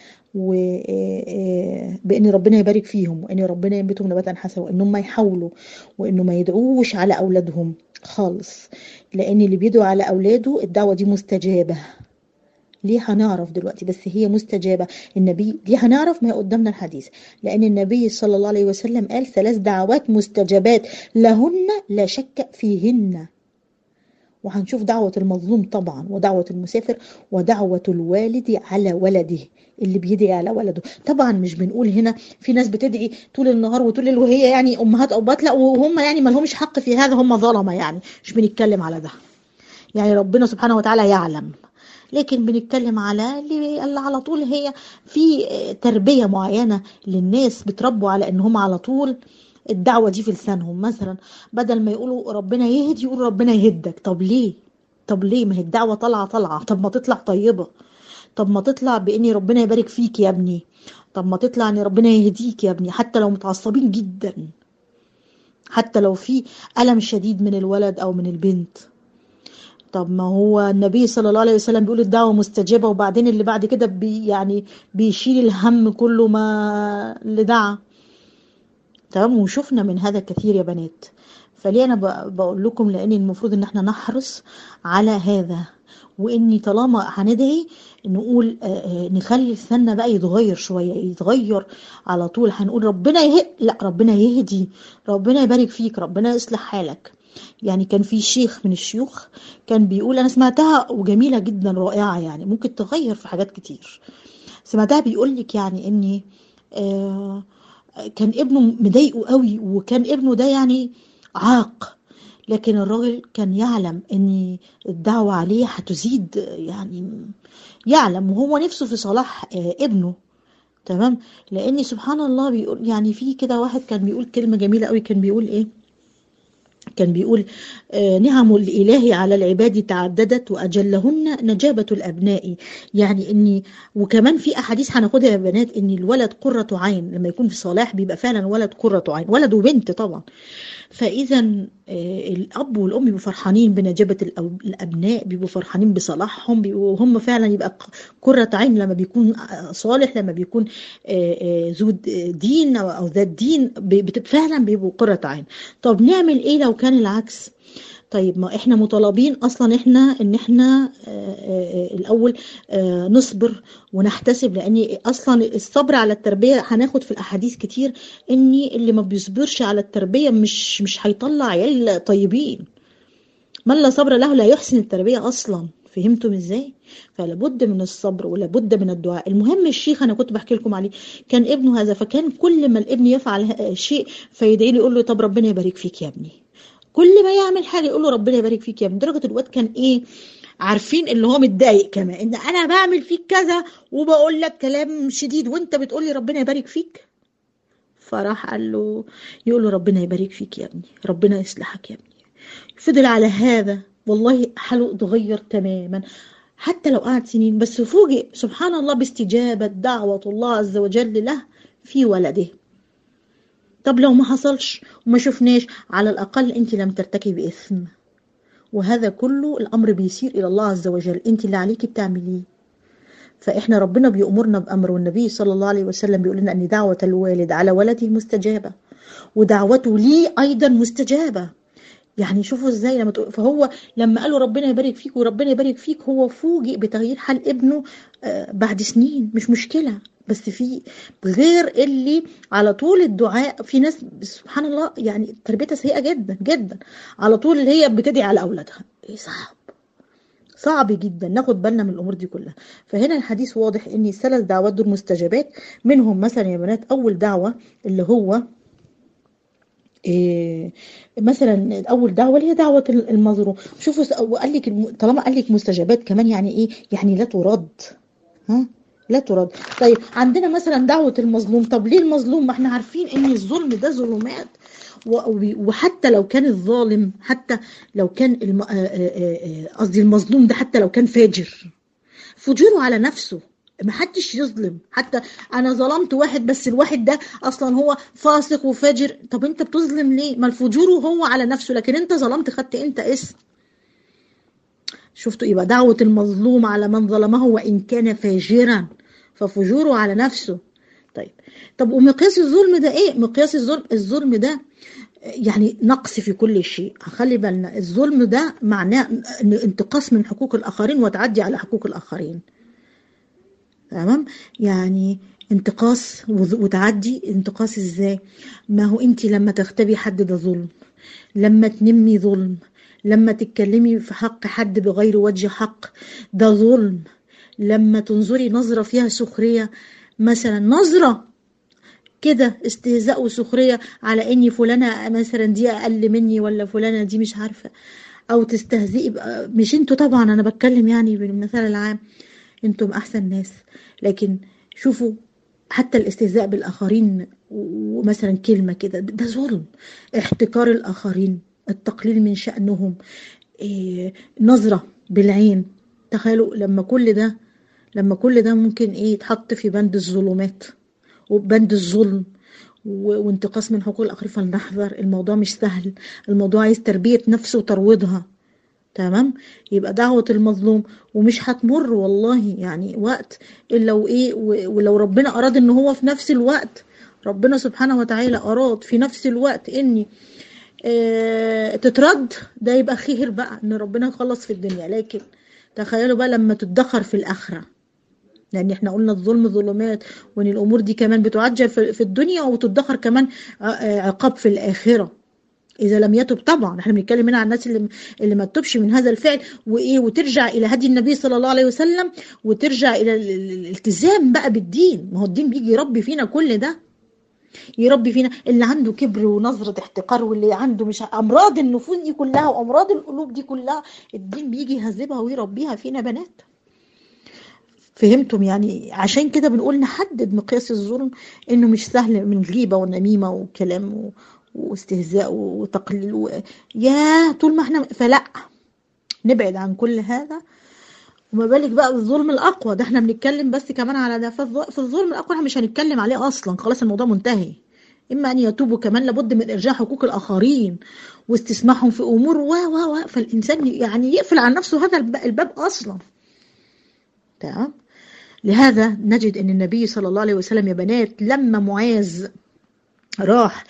وبان ربنا يبارك فيهم وان ربنا ينبتهم نباتا حسنا وانهم ما يحاولوا وانه ما يدعوش على اولادهم خالص لان اللي بيدعو على اولاده الدعوه دي مستجابه ليه هنعرف دلوقتي بس هي مستجابة النبي ليه هنعرف ما قدامنا الحديث لأن النبي صلى الله عليه وسلم قال ثلاث دعوات مستجابات لهن لا شك فيهن وهنشوف دعوة المظلوم طبعا ودعوة المسافر ودعوة الوالد على ولده اللي بيدعي على ولده طبعا مش بنقول هنا في ناس بتدعي طول النهار وطول الليل وهي يعني امهات او لا وهم يعني ما لهمش حق في هذا هم ظلمه يعني مش بنتكلم على ده يعني ربنا سبحانه وتعالى يعلم لكن بنتكلم على اللي على طول هي في تربية معينة للناس بتربوا على ان هم على طول الدعوة دي في لسانهم مثلا بدل ما يقولوا ربنا يهدي يقول ربنا يهدك طب ليه طب ليه ما هي الدعوة طالعة طالعة طب ما تطلع طيبة طب ما تطلع بإني ربنا يبارك فيك يا ابني طب ما تطلع ان ربنا يهديك يا ابني حتى لو متعصبين جدا حتى لو في ألم شديد من الولد أو من البنت طب ما هو النبي صلى الله عليه وسلم بيقول الدعوة مستجابة وبعدين اللي بعد كده بي يعني بيشيل الهم كله ما اللي دعا تمام وشفنا من هذا كثير يا بنات فليه انا بقول لكم لان المفروض ان احنا نحرص على هذا واني طالما هندعي نقول نخلي لساننا بقى يتغير شويه يتغير على طول هنقول ربنا يهد لا ربنا يهدي ربنا يبارك فيك ربنا يصلح حالك يعني كان في شيخ من الشيوخ كان بيقول انا سمعتها وجميله جدا رائعه يعني ممكن تغير في حاجات كتير سمعتها بيقول لك يعني اني آه كان ابنه مضايقه قوي وكان ابنه ده يعني عاق لكن الراجل كان يعلم ان الدعوة عليه هتزيد يعني يعلم وهو نفسه في صلاح ابنه تمام لان سبحان الله بيقول يعني في كده واحد كان بيقول كلمة جميلة قوي كان بيقول ايه كان بيقول آه، نعم الإله على العباد تعددت وأجلهن نجابة الأبناء يعني إني وكمان في أحاديث هناخدها يا بنات إن الولد قرة عين لما يكون في صلاح بيبقى فعلا ولد قرة عين ولد وبنت طبعا فإذا آه، الأب والأم بيبقوا فرحانين بنجابة الأو- الأبناء بيبقوا فرحانين بصلاحهم بيبقوا هم فعلا يبقى ق- قرة عين لما بيكون آه، صالح لما بيكون آه، آه، ذو د- دين أو أو ذات دين بي- بت- فعلا بيبقوا قرة عين طب نعمل إيه لو كان العكس طيب ما احنا مطالبين اصلا احنا ان احنا آه، آه، آه، الاول آه، نصبر ونحتسب لان اصلا الصبر على التربيه هناخد في الاحاديث كتير ان اللي ما بيصبرش على التربيه مش مش هيطلع عيال طيبين من لا صبر له لا يحسن التربيه اصلا فهمتم ازاي فلابد من الصبر ولابد من الدعاء المهم الشيخ انا كنت بحكي لكم عليه كان ابنه هذا فكان كل ما الابن يفعل ه- شيء فيدعي له يقول له طب ربنا يبارك فيك يا ابني كل ما يعمل حاجه يقول له ربنا يبارك فيك يا ابني درجه الواد كان ايه عارفين اللي هو متضايق كمان ان انا بعمل فيك كذا وبقول لك كلام شديد وانت بتقول لي ربنا يبارك فيك فراح قال له يقول له ربنا يبارك فيك يا ابني ربنا يصلحك يا ابني فضل على هذا والله حاله اتغير تماما حتى لو قعد سنين بس فوجئ سبحان الله باستجابة دعوة الله عز وجل له في ولده طب لو ما حصلش وما شفناش على الأقل أنت لم ترتكبي إثم وهذا كله الأمر بيسير إلى الله عز وجل أنت اللي عليكي بتعمليه فإحنا ربنا بيأمرنا بأمر والنبي صلى الله عليه وسلم بيقول لنا أن دعوة الوالد على ولده مستجابة ودعوته لي أيضا مستجابة يعني شوفوا ازاي لما تقول فهو لما قالوا ربنا يبارك فيك وربنا يبارك فيك هو فوجئ بتغيير حال ابنه آه، بعد سنين مش مشكلة بس في غير اللي على طول الدعاء في ناس سبحان الله يعني تربيتها سيئة جدا جدا على طول اللي هي بتدعي على أولادها إيه صعب صعب جدا ناخد بالنا من الامور دي كلها فهنا الحديث واضح ان الثلاث دعوات دول مستجابات منهم مثلا يا بنات اول دعوه اللي هو إيه مثلا اول دعوه اللي هي دعوه المظلوم شوفوا س- وقال لك الم- طالما قال لك مستجابات كمان يعني ايه يعني لا ترد ها لا ترد طيب عندنا مثلا دعوه المظلوم طب ليه المظلوم ما احنا عارفين ان الظلم ده ظلمات و- وبي- وحتى لو كان الظالم حتى لو كان الم- آه، آه، آه، قصدي المظلوم ده حتى لو كان فاجر فجوره على نفسه ما حدش يظلم حتى انا ظلمت واحد بس الواحد ده اصلا هو فاسق وفاجر طب انت بتظلم ليه ما الفجور هو على نفسه لكن انت ظلمت خدت انت اسم شفتوا يبقى دعوة المظلوم على من ظلمه وإن كان فاجرا ففجوره على نفسه طيب طب ومقياس الظلم ده ايه مقياس الظلم الظلم ده يعني نقص في كل شيء خلي بالنا الظلم ده معناه إن انتقاص من حقوق الآخرين وتعدي على حقوق الآخرين تمام يعني انتقاص وذ- وتعدي انتقاص ازاي ما هو انت لما تغتبي حد ده ظلم لما تنمي ظلم لما تتكلمي في حق حد بغير وجه حق ده ظلم لما تنظري نظرة فيها سخرية مثلا نظرة كده استهزاء وسخرية على اني فلانة مثلا دي اقل مني ولا فلانة دي مش عارفة او تستهزئي بقى- مش انتوا طبعا انا بتكلم يعني بالمثال العام انتم احسن ناس لكن شوفوا حتى الاستهزاء بالاخرين ومثلا كلمة كده ده ظلم احتكار الاخرين التقليل من شأنهم إيه نظرة بالعين تخيلوا لما كل ده لما كل ده ممكن ايه يتحط في بند الظلمات وبند الظلم و- وانتقاص من حقوق الآخرين فلنحذر الموضوع مش سهل الموضوع عايز تربية نفس وترويضها تمام يبقى دعوة المظلوم ومش هتمر والله يعني وقت إلا وإيه و- ولو ربنا أراد إن هو في نفس الوقت ربنا سبحانه وتعالى أراد في نفس الوقت إني آه، تترد ده يبقى خير بقى إن ربنا يخلص في الدنيا لكن تخيلوا بقى لما تدخر في الآخرة لان احنا قلنا الظلم ظلمات وان الامور دي كمان بتعجل في في الدنيا وتدخر كمان ع- عقاب في الاخره اذا لم يتب طبعا احنا بنتكلم هنا عن الناس اللي اللي ما تتوبش من هذا الفعل وايه وترجع الى هدي النبي صلى الله عليه وسلم وترجع الى ال- ال- الالتزام بقى بالدين ما هو الدين بيجي يربي فينا كل ده يربي فينا اللي عنده كبر ونظرة احتقار واللي عنده مش امراض النفوس دي كلها وامراض القلوب دي كلها الدين بيجي يهذبها ويربيها فينا بنات فهمتم يعني عشان كده بنقول نحدد مقياس الظلم انه مش سهل من غيبة ونميمة وكلام و... واستهزاء وتقليل و... يا طول ما احنا فلا نبعد عن كل هذا وما بالك بقى بالظلم الاقوى ده احنا بنتكلم بس كمان على ده في الظلم الاقوى احنا مش هنتكلم عليه اصلا خلاص الموضوع منتهي اما ان يتوبوا كمان لابد من ارجاع حقوق الاخرين واستسماحهم في امور و و و فالانسان يعني يقفل عن نفسه هذا الباب اصلا تمام لهذا نجد ان النبي صلى الله عليه وسلم يا بنات لما معاذ راح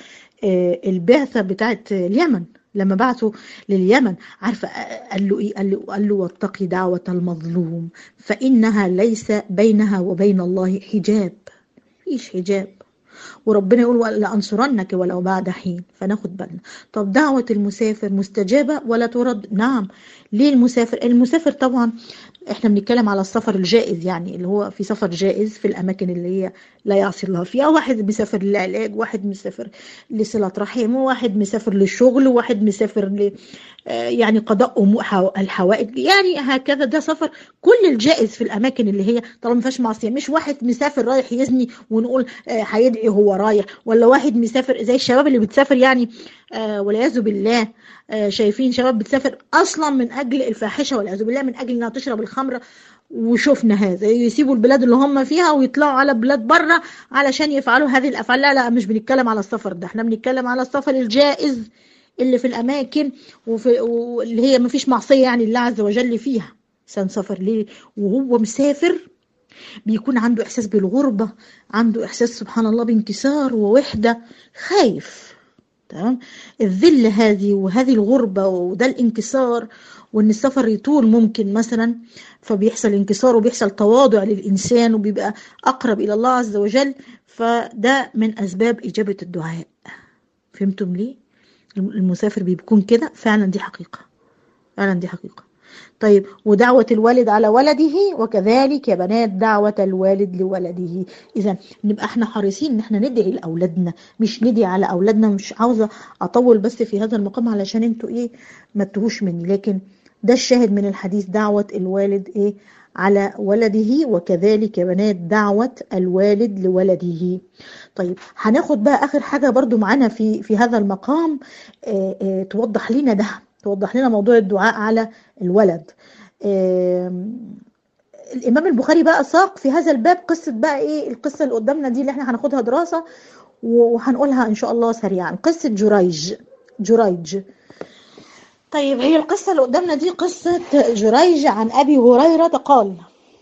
البعثه بتاعت اليمن لما بعثوا لليمن عارفه قال له ايه قال له قال له واتقي دعوه المظلوم فانها ليس بينها وبين الله حجاب مفيش حجاب وربنا يقول لأنصرنك ولو بعد حين فناخد بالنا طب دعوة المسافر مستجابة ولا ترد نعم ليه المسافر المسافر طبعا احنا بنتكلم على السفر الجائز يعني اللي هو في سفر جائز في الاماكن اللي هي لا يعصي الله فيها واحد مسافر للعلاج واحد مسافر لصله رحم وواحد مسافر للشغل وواحد مسافر ل يعني قضاء الحوائج يعني هكذا ده سفر كل الجائز في الاماكن اللي هي طالما ما فيهاش معصيه مش واحد مسافر رايح يزني ونقول هيدعي هو رايح ولا واحد مسافر زي الشباب اللي بتسافر يعني والعياذ بالله شايفين شباب بتسافر اصلا من اجل الفاحشه والعياذ بالله من اجل انها تشرب الخمره وشفنا هذا يسيبوا البلاد اللي هم فيها ويطلعوا على بلاد بره علشان يفعلوا هذه الافعال لا لا مش بنتكلم على السفر ده احنا بنتكلم على السفر الجائز اللي في الاماكن وفي واللي هي ما فيش معصيه يعني الله عز وجل فيها انسان سفر ليه وهو مسافر بيكون عنده احساس بالغربه عنده احساس سبحان الله بانكسار ووحده خايف تمام الذل هذه وهذه الغربه وده الانكسار وان السفر يطول ممكن مثلا فبيحصل انكسار وبيحصل تواضع للانسان وبيبقى اقرب الى الله عز وجل فده من اسباب اجابه الدعاء فهمتم ليه المسافر بيكون كده فعلا دي حقيقه فعلا دي حقيقه طيب ودعوة الوالد على ولده وكذلك يا بنات دعوة الوالد لولده إذا نبقى احنا حريصين ان احنا ندعي لأولادنا مش ندعي على أولادنا مش عاوزة أطول بس في هذا المقام علشان انتوا ايه ما تهوش مني لكن ده الشاهد من الحديث دعوة الوالد ايه على ولده وكذلك يا بنات دعوة الوالد لولده طيب هناخد بقى آخر حاجة برضو معانا في في هذا المقام اه اه توضح لنا ده توضح لنا موضوع الدعاء على الولد الامام البخاري بقى ساق في هذا الباب قصه بقى ايه القصه اللي قدامنا دي اللي احنا هناخدها دراسه وهنقولها ان شاء الله سريعا قصه جريج جريج طيب هي القصه اللي قدامنا دي قصه جريج عن ابي هريره قال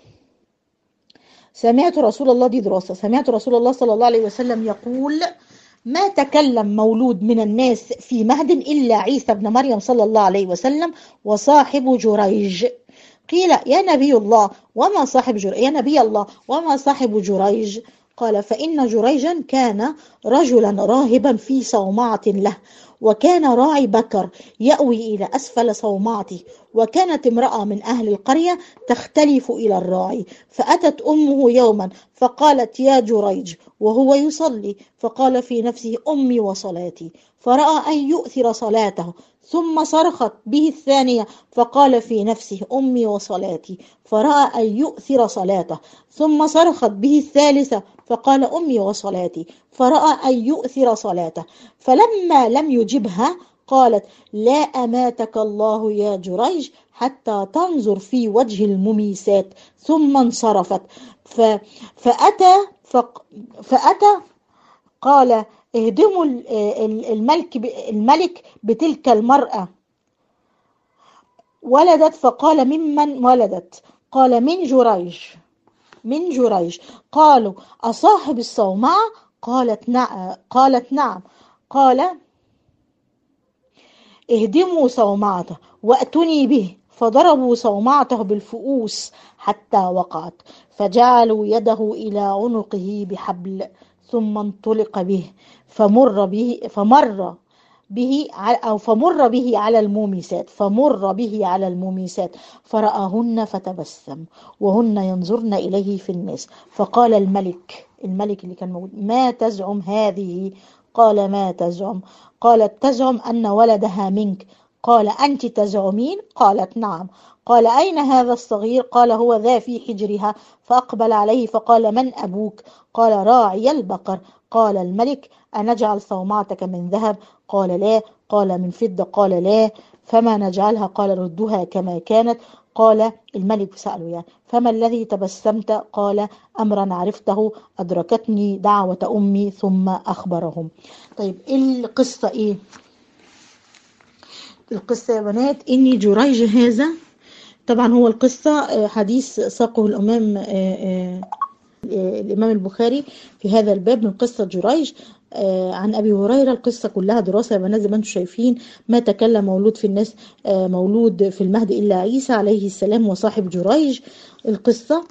سمعت رسول الله دي دراسه سمعت رسول الله صلى الله عليه وسلم يقول ما تكلم مولود من الناس في مهد إلا عيسى بن مريم صلى الله عليه وسلم وصاحب جريج قيل يا نبي الله وما صاحب جريج يا نبي الله وما صاحب جريج قال فإن جريجا كان رجلا راهبا في صومعة له وكان راعي بكر يأوي إلى أسفل صومعته وكانت امرأة من أهل القرية تختلف إلى الراعي فأتت أمه يوما فقالت يا جريج وهو يصلي فقال في نفسه أمي وصلاتي فرأى أن يؤثر صلاته ثم صرخت به الثانية فقال في نفسه أمي وصلاتي فرأى أن يؤثر صلاته ثم صرخت به الثالثة فقال أمي وصلاتي فرأى أن يؤثر صلاته فلما لم يجبها قالت لا أماتك الله يا جريج حتى تنظر في وجه المميسات ثم انصرفت ف... فأتى فق... فأتى قال اهدموا الملك الملك بتلك المرأة ولدت فقال ممن ولدت قال من جريج من جريج قالوا أصاحب الصومعة قالت نعم قالت نعم قال اهدموا صومعته واتوني به فضربوا صومعته بالفؤوس حتى وقعت فجعلوا يده إلى عنقه بحبل ثم انطلق به فمر به فمر به أو فمر به على المومسات فمر به على المومسات فرآهن فتبسم وهن ينظرن إليه في الناس فقال الملك الملك اللي كان موجود ما تزعم هذه قال ما تزعم قالت تزعم أن ولدها منك قال أنت تزعمين قالت نعم قال أين هذا الصغير قال هو ذا في حجرها فأقبل عليه فقال من أبوك قال راعي البقر قال الملك أنجعل صومعتك من ذهب قال لا قال من فضة قال لا فما نجعلها قال ردها كما كانت قال الملك سأله يعني فما الذي تبسمت قال أمرا عرفته أدركتني دعوة أمي ثم أخبرهم طيب القصة إيه القصة يا بنات إني جريج هذا طبعا هو القصة حديث ساقه الإمام الإمام البخاري في هذا الباب من قصة جريج عن أبي هريرة القصة كلها دراسة يا بنات زي ما انتم شايفين ما تكلم مولود في الناس مولود في المهد إلا عيسى عليه السلام وصاحب جريج القصة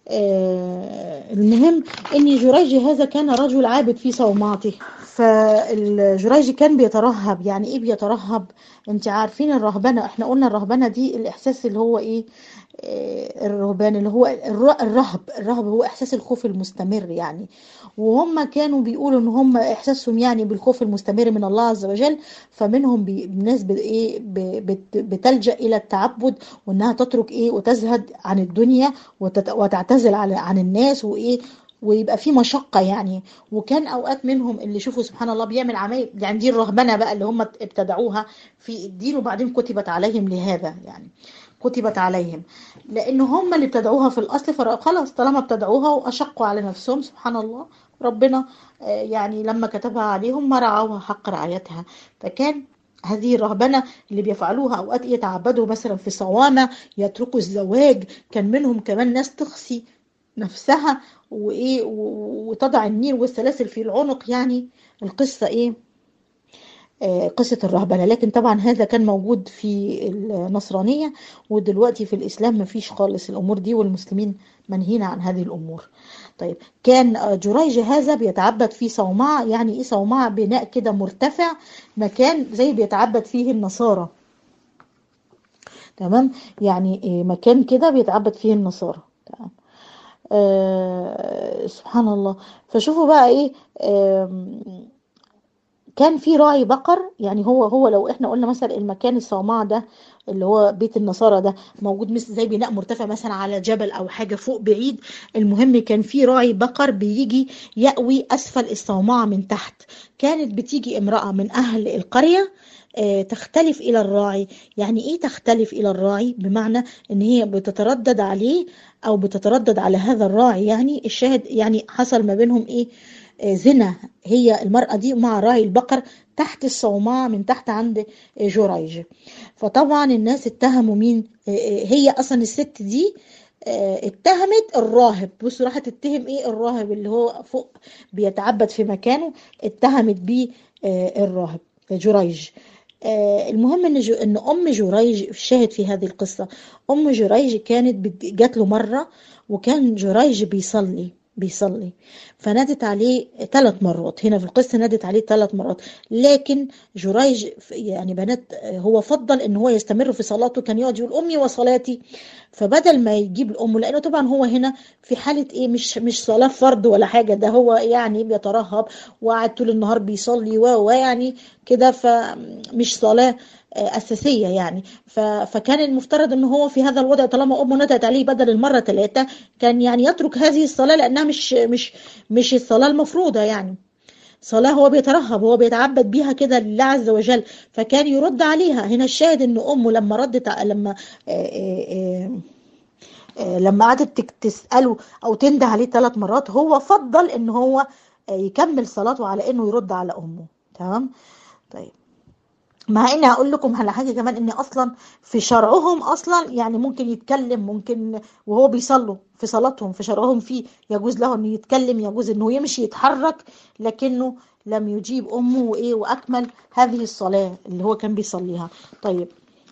المهم ان جريج هذا كان رجل عابد في صومعته فالجريج كان بيترهب يعني ايه بيترهب انت عارفين الرهبنه احنا قلنا الرهبنه دي الاحساس اللي هو ايه الرهبان اللي هو الرهب الرهب هو احساس الخوف المستمر يعني وهم كانوا بيقولوا ان هم احساسهم يعني بالخوف المستمر من الله عز وجل فمنهم بي ناس ايه بتلجا الى التعبد وانها تترك ايه وتزهد عن الدنيا وتعتزل عن الناس وايه ويبقى في مشقة يعني وكان أوقات منهم اللي شوفوا سبحان الله بيعمل عمايل يعني دي الرهبنة بقى اللي هم ابتدعوها في الدين وبعدين كتبت عليهم لهذا يعني كتبت عليهم لأن هم اللي ابتدعوها في الأصل فخلاص طالما ابتدعوها وأشقوا على نفسهم سبحان الله ربنا يعني لما كتبها عليهم ما رعوها حق رعايتها فكان هذه الرهبنة اللي بيفعلوها أوقات يتعبدوا مثلا في صوامع يتركوا الزواج كان منهم كمان ناس تخصي نفسها وايه وتضع النير والسلاسل في العنق يعني القصه ايه آه قصة الرهبنة لكن طبعا هذا كان موجود في النصرانية ودلوقتي في الإسلام مفيش خالص الأمور دي والمسلمين منهين عن هذه الأمور طيب كان جريج هذا بيتعبد في صومعة يعني إيه صومعة بناء كده مرتفع مكان زي بيتعبد فيه النصارى تمام يعني مكان كده بيتعبد فيه النصارى تمام آه سبحان الله فشوفوا بقى ايه آه كان في راعي بقر يعني هو هو لو احنا قلنا مثلا المكان الصومعة ده اللي هو بيت النصارى ده موجود مثل زي بناء مرتفع مثلا على جبل او حاجه فوق بعيد المهم كان في راعي بقر بيجي يأوي اسفل الصومعة من تحت كانت بتيجي امرأة من اهل القرية تختلف الى الراعي يعني ايه تختلف الى الراعي بمعنى ان هي بتتردد عليه او بتتردد على هذا الراعي يعني الشاهد يعني حصل ما بينهم ايه زنا هي المرأة دي مع راعي البقر تحت الصومعة من تحت عند جريج فطبعا الناس اتهموا مين هي اصلا الست دي اتهمت الراهب بصوا راحت تتهم ايه الراهب اللي هو فوق بيتعبد في مكانه اتهمت بيه الراهب جريج آه المهم ان جو ان ام جريج شاهد في هذه القصه ام جريج كانت جات له مره وكان جريج بيصلي بيصلي فنادت عليه ثلاث مرات هنا في القصه نادت عليه ثلاث مرات لكن جريج يعني بنات هو فضل ان هو يستمر في صلاته كان يقعد يقول امي وصلاتي فبدل ما يجيب الام لانه طبعا هو هنا في حاله ايه مش مش صلاه فرض ولا حاجه ده هو يعني بيترهب وقعد طول النهار بيصلي ويعني كده فمش صلاه اساسيه يعني فكان المفترض ان هو في هذا الوضع طالما امه ندت عليه بدل المره ثلاثه كان يعني يترك هذه الصلاه لانها مش مش مش الصلاه المفروضه يعني صلاة هو بيترهب هو بيتعبد بيها كده لله عز وجل فكان يرد عليها هنا الشاهد ان امه لما ردت لما آآ آآ لما قعدت تسأله او تنده عليه ثلاث مرات هو فضل ان هو يكمل صلاته على انه يرد على امه تمام طيب مع اني هقول لكم على حاجه كمان ان اصلا في شرعهم اصلا يعني ممكن يتكلم ممكن وهو بيصلوا في صلاتهم في شرعهم فيه يجوز له انه يتكلم يجوز انه يمشي يتحرك لكنه لم يجيب امه وايه واكمل هذه الصلاه اللي هو كان بيصليها طيب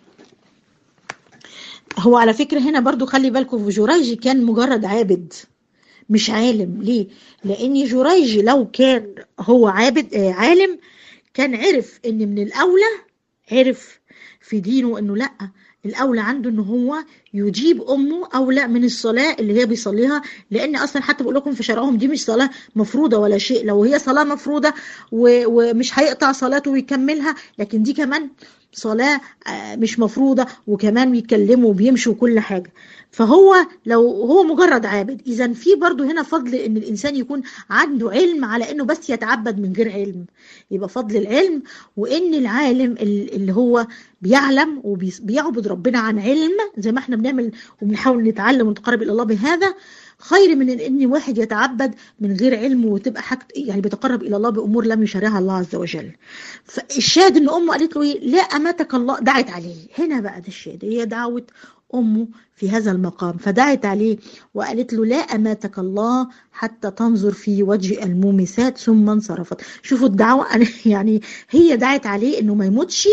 هو على فكره هنا برضو خلي بالكم في جريج كان مجرد عابد مش عالم ليه لان جريج لو كان هو عابد آه عالم كان عرف ان من الاولى عرف في دينه انه لا الاولى عنده ان هو يجيب امه او لا من الصلاه اللي هي بيصليها لان اصلا حتى بقول لكم في شرعهم دي مش صلاه مفروضه ولا شيء لو هي صلاه مفروضه ومش هيقطع صلاته ويكملها لكن دي كمان صلاة مش مفروضة وكمان بيتكلموا وبيمشوا وكل حاجة فهو لو هو مجرد عابد إذا في برضو هنا فضل إن الإنسان يكون عنده علم على إنه بس يتعبد من غير علم يبقى فضل العلم وإن العالم اللي هو بيعلم وبيعبد ربنا عن علم زي ما احنا بنعمل وبنحاول نتعلم ونتقرب إلى الله بهذا خير من ان واحد يتعبد من غير علم وتبقى حاجه يعني بيتقرب الى الله بامور لم يشرعها الله عز وجل فالشاهد ان امه قالت له ايه لا اماتك الله دعت عليه هنا بقى ده الشاهد هي دعوه امه في هذا المقام فدعت عليه وقالت له لا اماتك الله حتى تنظر في وجه المومسات ثم انصرفت شوفوا الدعوه يعني هي دعت عليه انه ما يموتش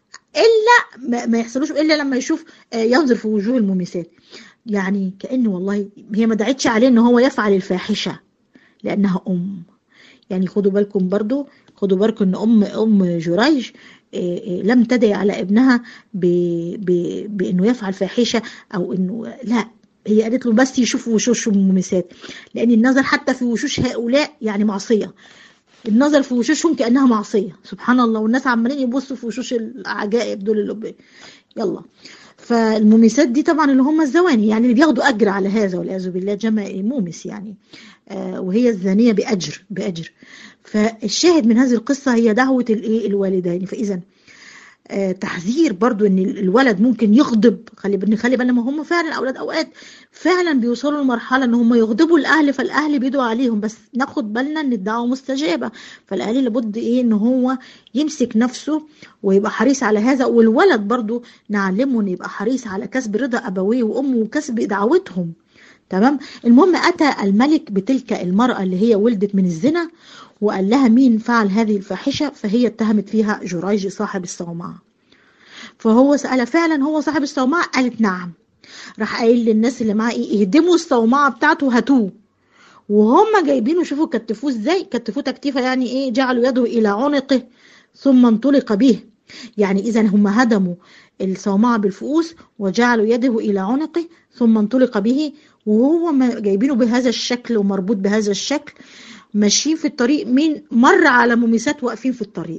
الا ما يحصلوش الا لما يشوف ينظر في وجوه المومسات يعني كأنه والله هي ما دعتش عليه ان هو يفعل الفاحشة لأنها أم يعني خدوا بالكم برضو خدوا بالكم ان أم أم جريج لم تدعي على ابنها ب ب بأنه يفعل فاحشة أو أنه لا هي قالت له بس يشوف وشوش الممسات لأن النظر حتى في وشوش هؤلاء يعني معصية النظر في وشوشهم كأنها معصية سبحان الله والناس عمالين يبصوا في وشوش العجائب دول اللي يلا فالمومسات دي طبعا اللي هم الزواني يعني اللي بياخدوا اجر على هذا والعياذ بالله جمع مومس يعني آه وهي الزانيه باجر باجر فالشاهد من هذه القصه هي دعوه الايه الوالدين فاذا آه تحذير برضو ان الولد ممكن يغضب خلي بالنا خلي بالنا ما هم فعلا اولاد اوقات فعلا بيوصلوا لمرحله ان هم يغضبوا الاهل فالاهل بيدعوا عليهم بس ناخد بالنا ان الدعوه مستجابه فالاهل لابد ايه ان هو يمسك نفسه ويبقى حريص على هذا والولد برضو نعلمه ان يبقى حريص على كسب رضا ابويه وامه وكسب دعوتهم تمام المهم اتى الملك بتلك المراه اللي هي ولدت من الزنا وقال لها مين فعل هذه الفاحشه فهي اتهمت فيها جريج صاحب الصومعه فهو سأل فعلا هو صاحب الصومعه قالت نعم راح قايل للناس اللي معاه ايه اهدموا الصومعه بتاعته هاتوه وهم جايبينه شوفوا كتفوه ازاي كتفوه تكتيفه يعني ايه جعلوا يده الى عنقه ثم انطلق به يعني اذا هم هدموا الصومعه بالفؤوس وجعلوا يده الى عنقه ثم انطلق به وهو جايبينه بهذا الشكل ومربوط بهذا الشكل ماشيين في الطريق مين مر على مميسات واقفين في الطريق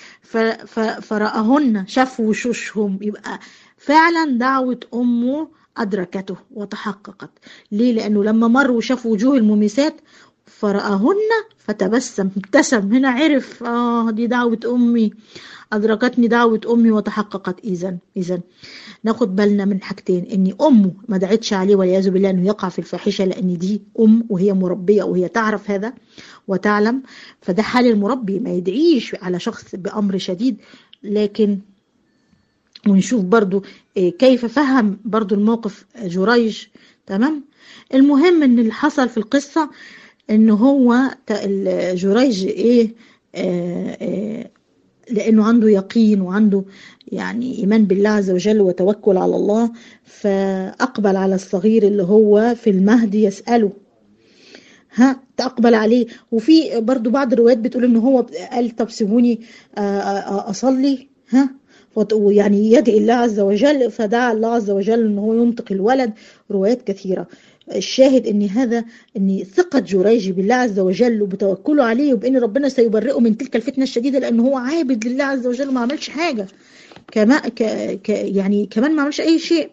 فرآهن شاف وشوشهم يبقى فعلا دعوة أمه أدركته وتحققت ليه لأنه لما مر وشاف وجوه المميسات فرآهن فتبسم ابتسم هنا عرف آه دي دعوة أمي أدركتني دعوة أمي وتحققت إذا إذا ناخد بالنا من حاجتين إن أمه ما دعتش عليه والعياذ بالله إنه يقع في الفاحشة لأن دي أم وهي مربية وهي تعرف هذا وتعلم فده حال المربي ما يدعيش على شخص بأمر شديد لكن ونشوف برضو كيف فهم برضو الموقف جريج تمام المهم ان اللي حصل في القصة ان هو جريج ايه آآ آآ لانه عنده يقين وعنده يعني ايمان بالله عز وجل وتوكل على الله فاقبل على الصغير اللي هو في المهد يساله ها تقبل عليه وفي برضو بعض الروايات بتقول ان هو قال طب سيبوني اصلي ها يعني يدعي الله عز وجل فدعا الله عز وجل ان هو ينطق الولد روايات كثيره الشاهد ان هذا ان ثقه جريج بالله عز وجل وبتوكله عليه وبان ربنا سيبرئه من تلك الفتنه الشديده لان هو عابد لله عز وجل وما عملش حاجه كما ك ك يعني كمان ما عملش اي شيء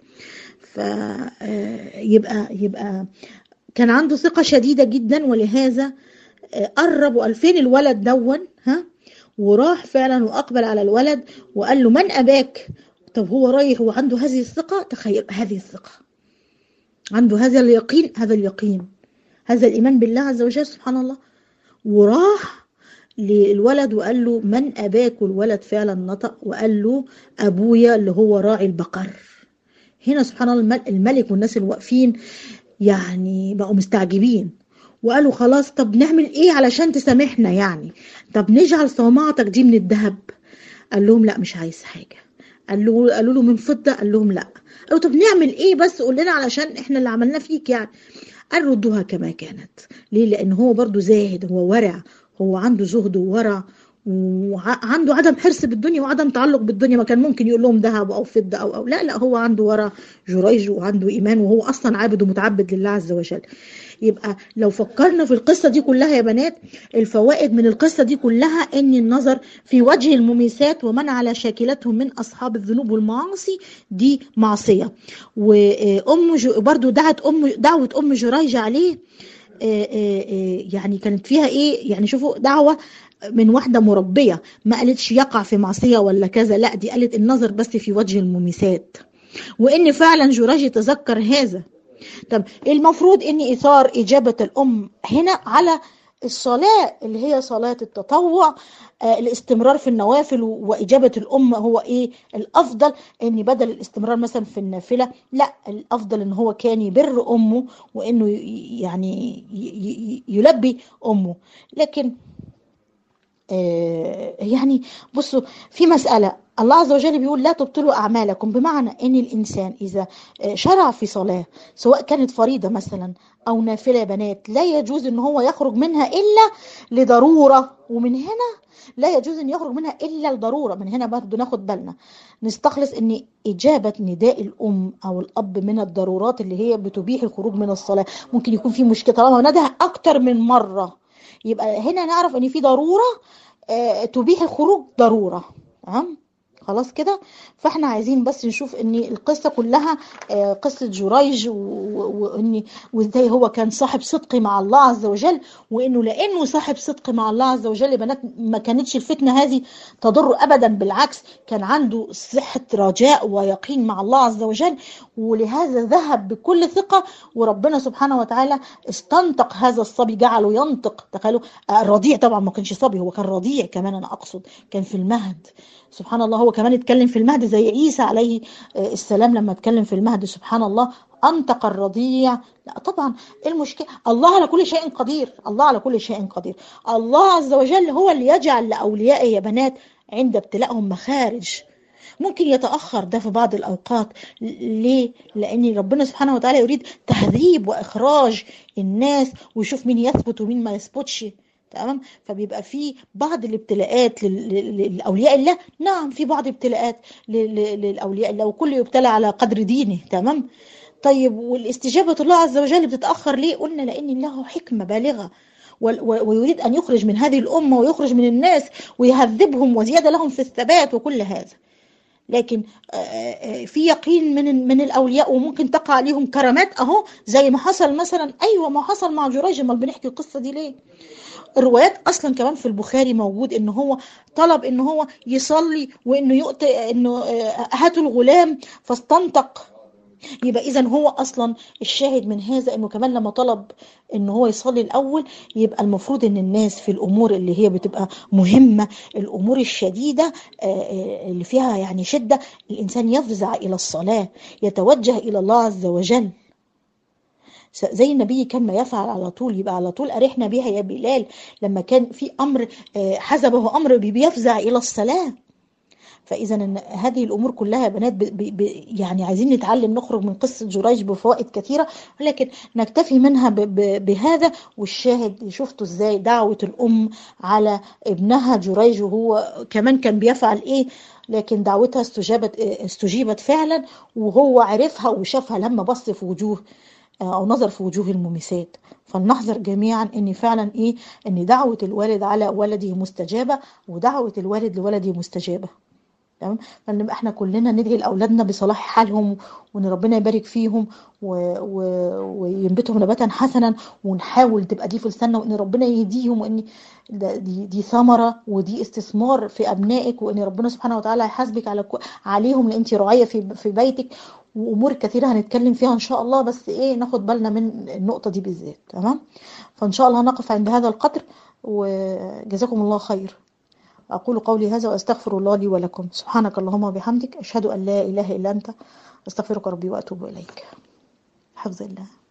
فيبقى يبقى كان عنده ثقه شديده جدا ولهذا قربوا ألفين الولد دون ها وراح فعلا وأقبل على الولد وقال له من أباك طب هو رايح وعنده هذه الثقة تخيل هذه الثقة عنده هذا اليقين هذا اليقين هذا الإيمان بالله عز وجل سبحان الله وراح للولد وقال له من أباك والولد فعلا نطق وقال له أبويا اللي هو راعي البقر هنا سبحان الله الملك والناس اللي واقفين يعني بقوا مستعجبين وقالوا خلاص طب نعمل ايه علشان تسامحنا يعني طب نجعل صومعتك دي من الذهب قال لهم لا مش عايز حاجه قال له قالوا له من فضه قال لهم لا قالوا طب نعمل ايه بس قول لنا علشان احنا اللي عملناه فيك يعني قال ردوها كما كانت ليه لان هو برضو زاهد هو ورع هو عنده زهد وورع وعنده عدم حرص بالدنيا وعدم تعلق بالدنيا ما كان ممكن يقول لهم ذهب او فضه او او لا لا هو عنده ورا جريج وعنده ايمان وهو اصلا عابد ومتعبد لله عز وجل يبقى لو فكرنا في القصة دي كلها يا بنات الفوائد من القصة دي كلها ان النظر في وجه المميسات ومن على شاكلتهم من اصحاب الذنوب والمعاصي دي معصية وام برضو دعت ام دعوة ام جريج عليه يعني كانت فيها ايه يعني شوفوا دعوة من واحدة مربية ما قالتش يقع في معصية ولا كذا لا دي قالت النظر بس في وجه المميسات وان فعلا جراج يتذكر هذا طب المفروض ان اثار اجابة الام هنا على الصلاة اللي هي صلاة التطوع آه الاستمرار في النوافل وإجابة الأم هو إيه الأفضل إن بدل الاستمرار مثلا في النافلة لا الأفضل إن هو كان يبر أمه وإنه يعني يلبي أمه لكن آه يعني بصوا في مسألة الله عز وجل بيقول لا تبطلوا أعمالكم بمعنى أن الإنسان إذا شرع في صلاة سواء كانت فريضة مثلا أو نافلة بنات لا يجوز أن هو يخرج منها إلا لضرورة ومن هنا لا يجوز أن يخرج منها إلا الضرورة من هنا برضه ناخد بالنا نستخلص أن إجابة نداء الأم أو الأب من الضرورات اللي هي بتبيح الخروج من الصلاة ممكن يكون في مشكلة طالما ندى أكتر من مرة يبقى هنا نعرف أن في ضرورة آه تبيح الخروج ضرورة تمام خلاص كده فاحنا عايزين بس نشوف ان القصه كلها قصه جريج وان وازاي هو كان صاحب صدق مع الله عز وجل وانه لانه صاحب صدق مع الله عز وجل يا بنات ما كانتش الفتنه هذه تضر ابدا بالعكس كان عنده صحه رجاء ويقين مع الله عز وجل ولهذا ذهب بكل ثقه وربنا سبحانه وتعالى استنطق هذا الصبي جعله ينطق تخيلوا الرضيع طبعا ما كانش صبي هو كان رضيع كمان انا اقصد كان في المهد سبحان الله هو كمان اتكلم في المهد زي عيسى عليه السلام لما اتكلم في المهد سبحان الله أنطق الرضيع لا طبعا المشكلة الله على كل شيء قدير الله على كل شيء قدير الله عز وجل هو اللي يجعل لأوليائه يا بنات عند ابتلائهم مخارج ممكن يتأخر ده في بعض الأوقات ليه؟ لأن ربنا سبحانه وتعالى يريد تهذيب وإخراج الناس ويشوف مين يثبت ومين ما يثبتش تمام فبيبقى في بعض الابتلاءات للاولياء الله نعم في بعض ابتلاءات للاولياء الله وكل يبتلى على قدر دينه تمام طيب والاستجابه الله عز وجل بتتاخر ليه قلنا لان له حكمه بالغه ويريد ان يخرج من هذه الامه ويخرج من الناس ويهذبهم وزياده لهم في الثبات وكل هذا لكن في يقين من من الاولياء وممكن تقع عليهم كرامات اهو زي ما حصل مثلا ايوه ما حصل مع جريج امال بنحكي القصه دي ليه الروايات اصلا كمان في البخاري موجود ان هو طلب ان هو يصلي وانه يؤتي انه هاتوا الغلام فاستنطق يبقى اذا هو اصلا الشاهد من هذا انه كمان لما طلب ان هو يصلي الاول يبقى المفروض ان الناس في الامور اللي هي بتبقى مهمه الامور الشديده اللي فيها يعني شده الانسان يفزع الى الصلاه يتوجه الى الله عز وجل زي النبي كان ما يفعل على طول يبقى على طول أرحنا بها يا بلال لما كان في أمر حسبه أمر بيفزع إلى الصلاة فإذا هذه الأمور كلها يا بنات بي بي يعني عايزين نتعلم نخرج من قصة جريج بفوائد كثيرة ولكن نكتفي منها بهذا والشاهد شفتوا ازاي دعوة الأم على ابنها جريج وهو كمان كان بيفعل ايه لكن دعوتها استجابت استجيبت فعلا وهو عرفها وشافها لما بص في وجوه او نظر في وجوه المميسات فلنحذر جميعا ان فعلا ايه ان دعوه الوالد على ولده مستجابه ودعوه الوالد لولده مستجابه تمام فنبقى احنا كلنا ندعي لاولادنا بصلاح حالهم وان ربنا يبارك فيهم و... و... وينبتهم نباتا حسنا ونحاول تبقى دي في لساننا وان ربنا يهديهم وان دي دي ثمره ودي استثمار في ابنائك وان ربنا سبحانه وتعالى هيحاسبك على عليهم لان انت راعيه في في بيتك وامور كثيره هنتكلم فيها ان شاء الله بس ايه ناخد بالنا من النقطه دي بالذات تمام فان شاء الله نقف عند هذا القدر وجزاكم الله خير أقول قولي هذا وأستغفر الله لي ولكم سبحانك اللهم وبحمدك أشهد أن لا إله إلا أنت أستغفرك ربي وأتوب إليك حفظ الله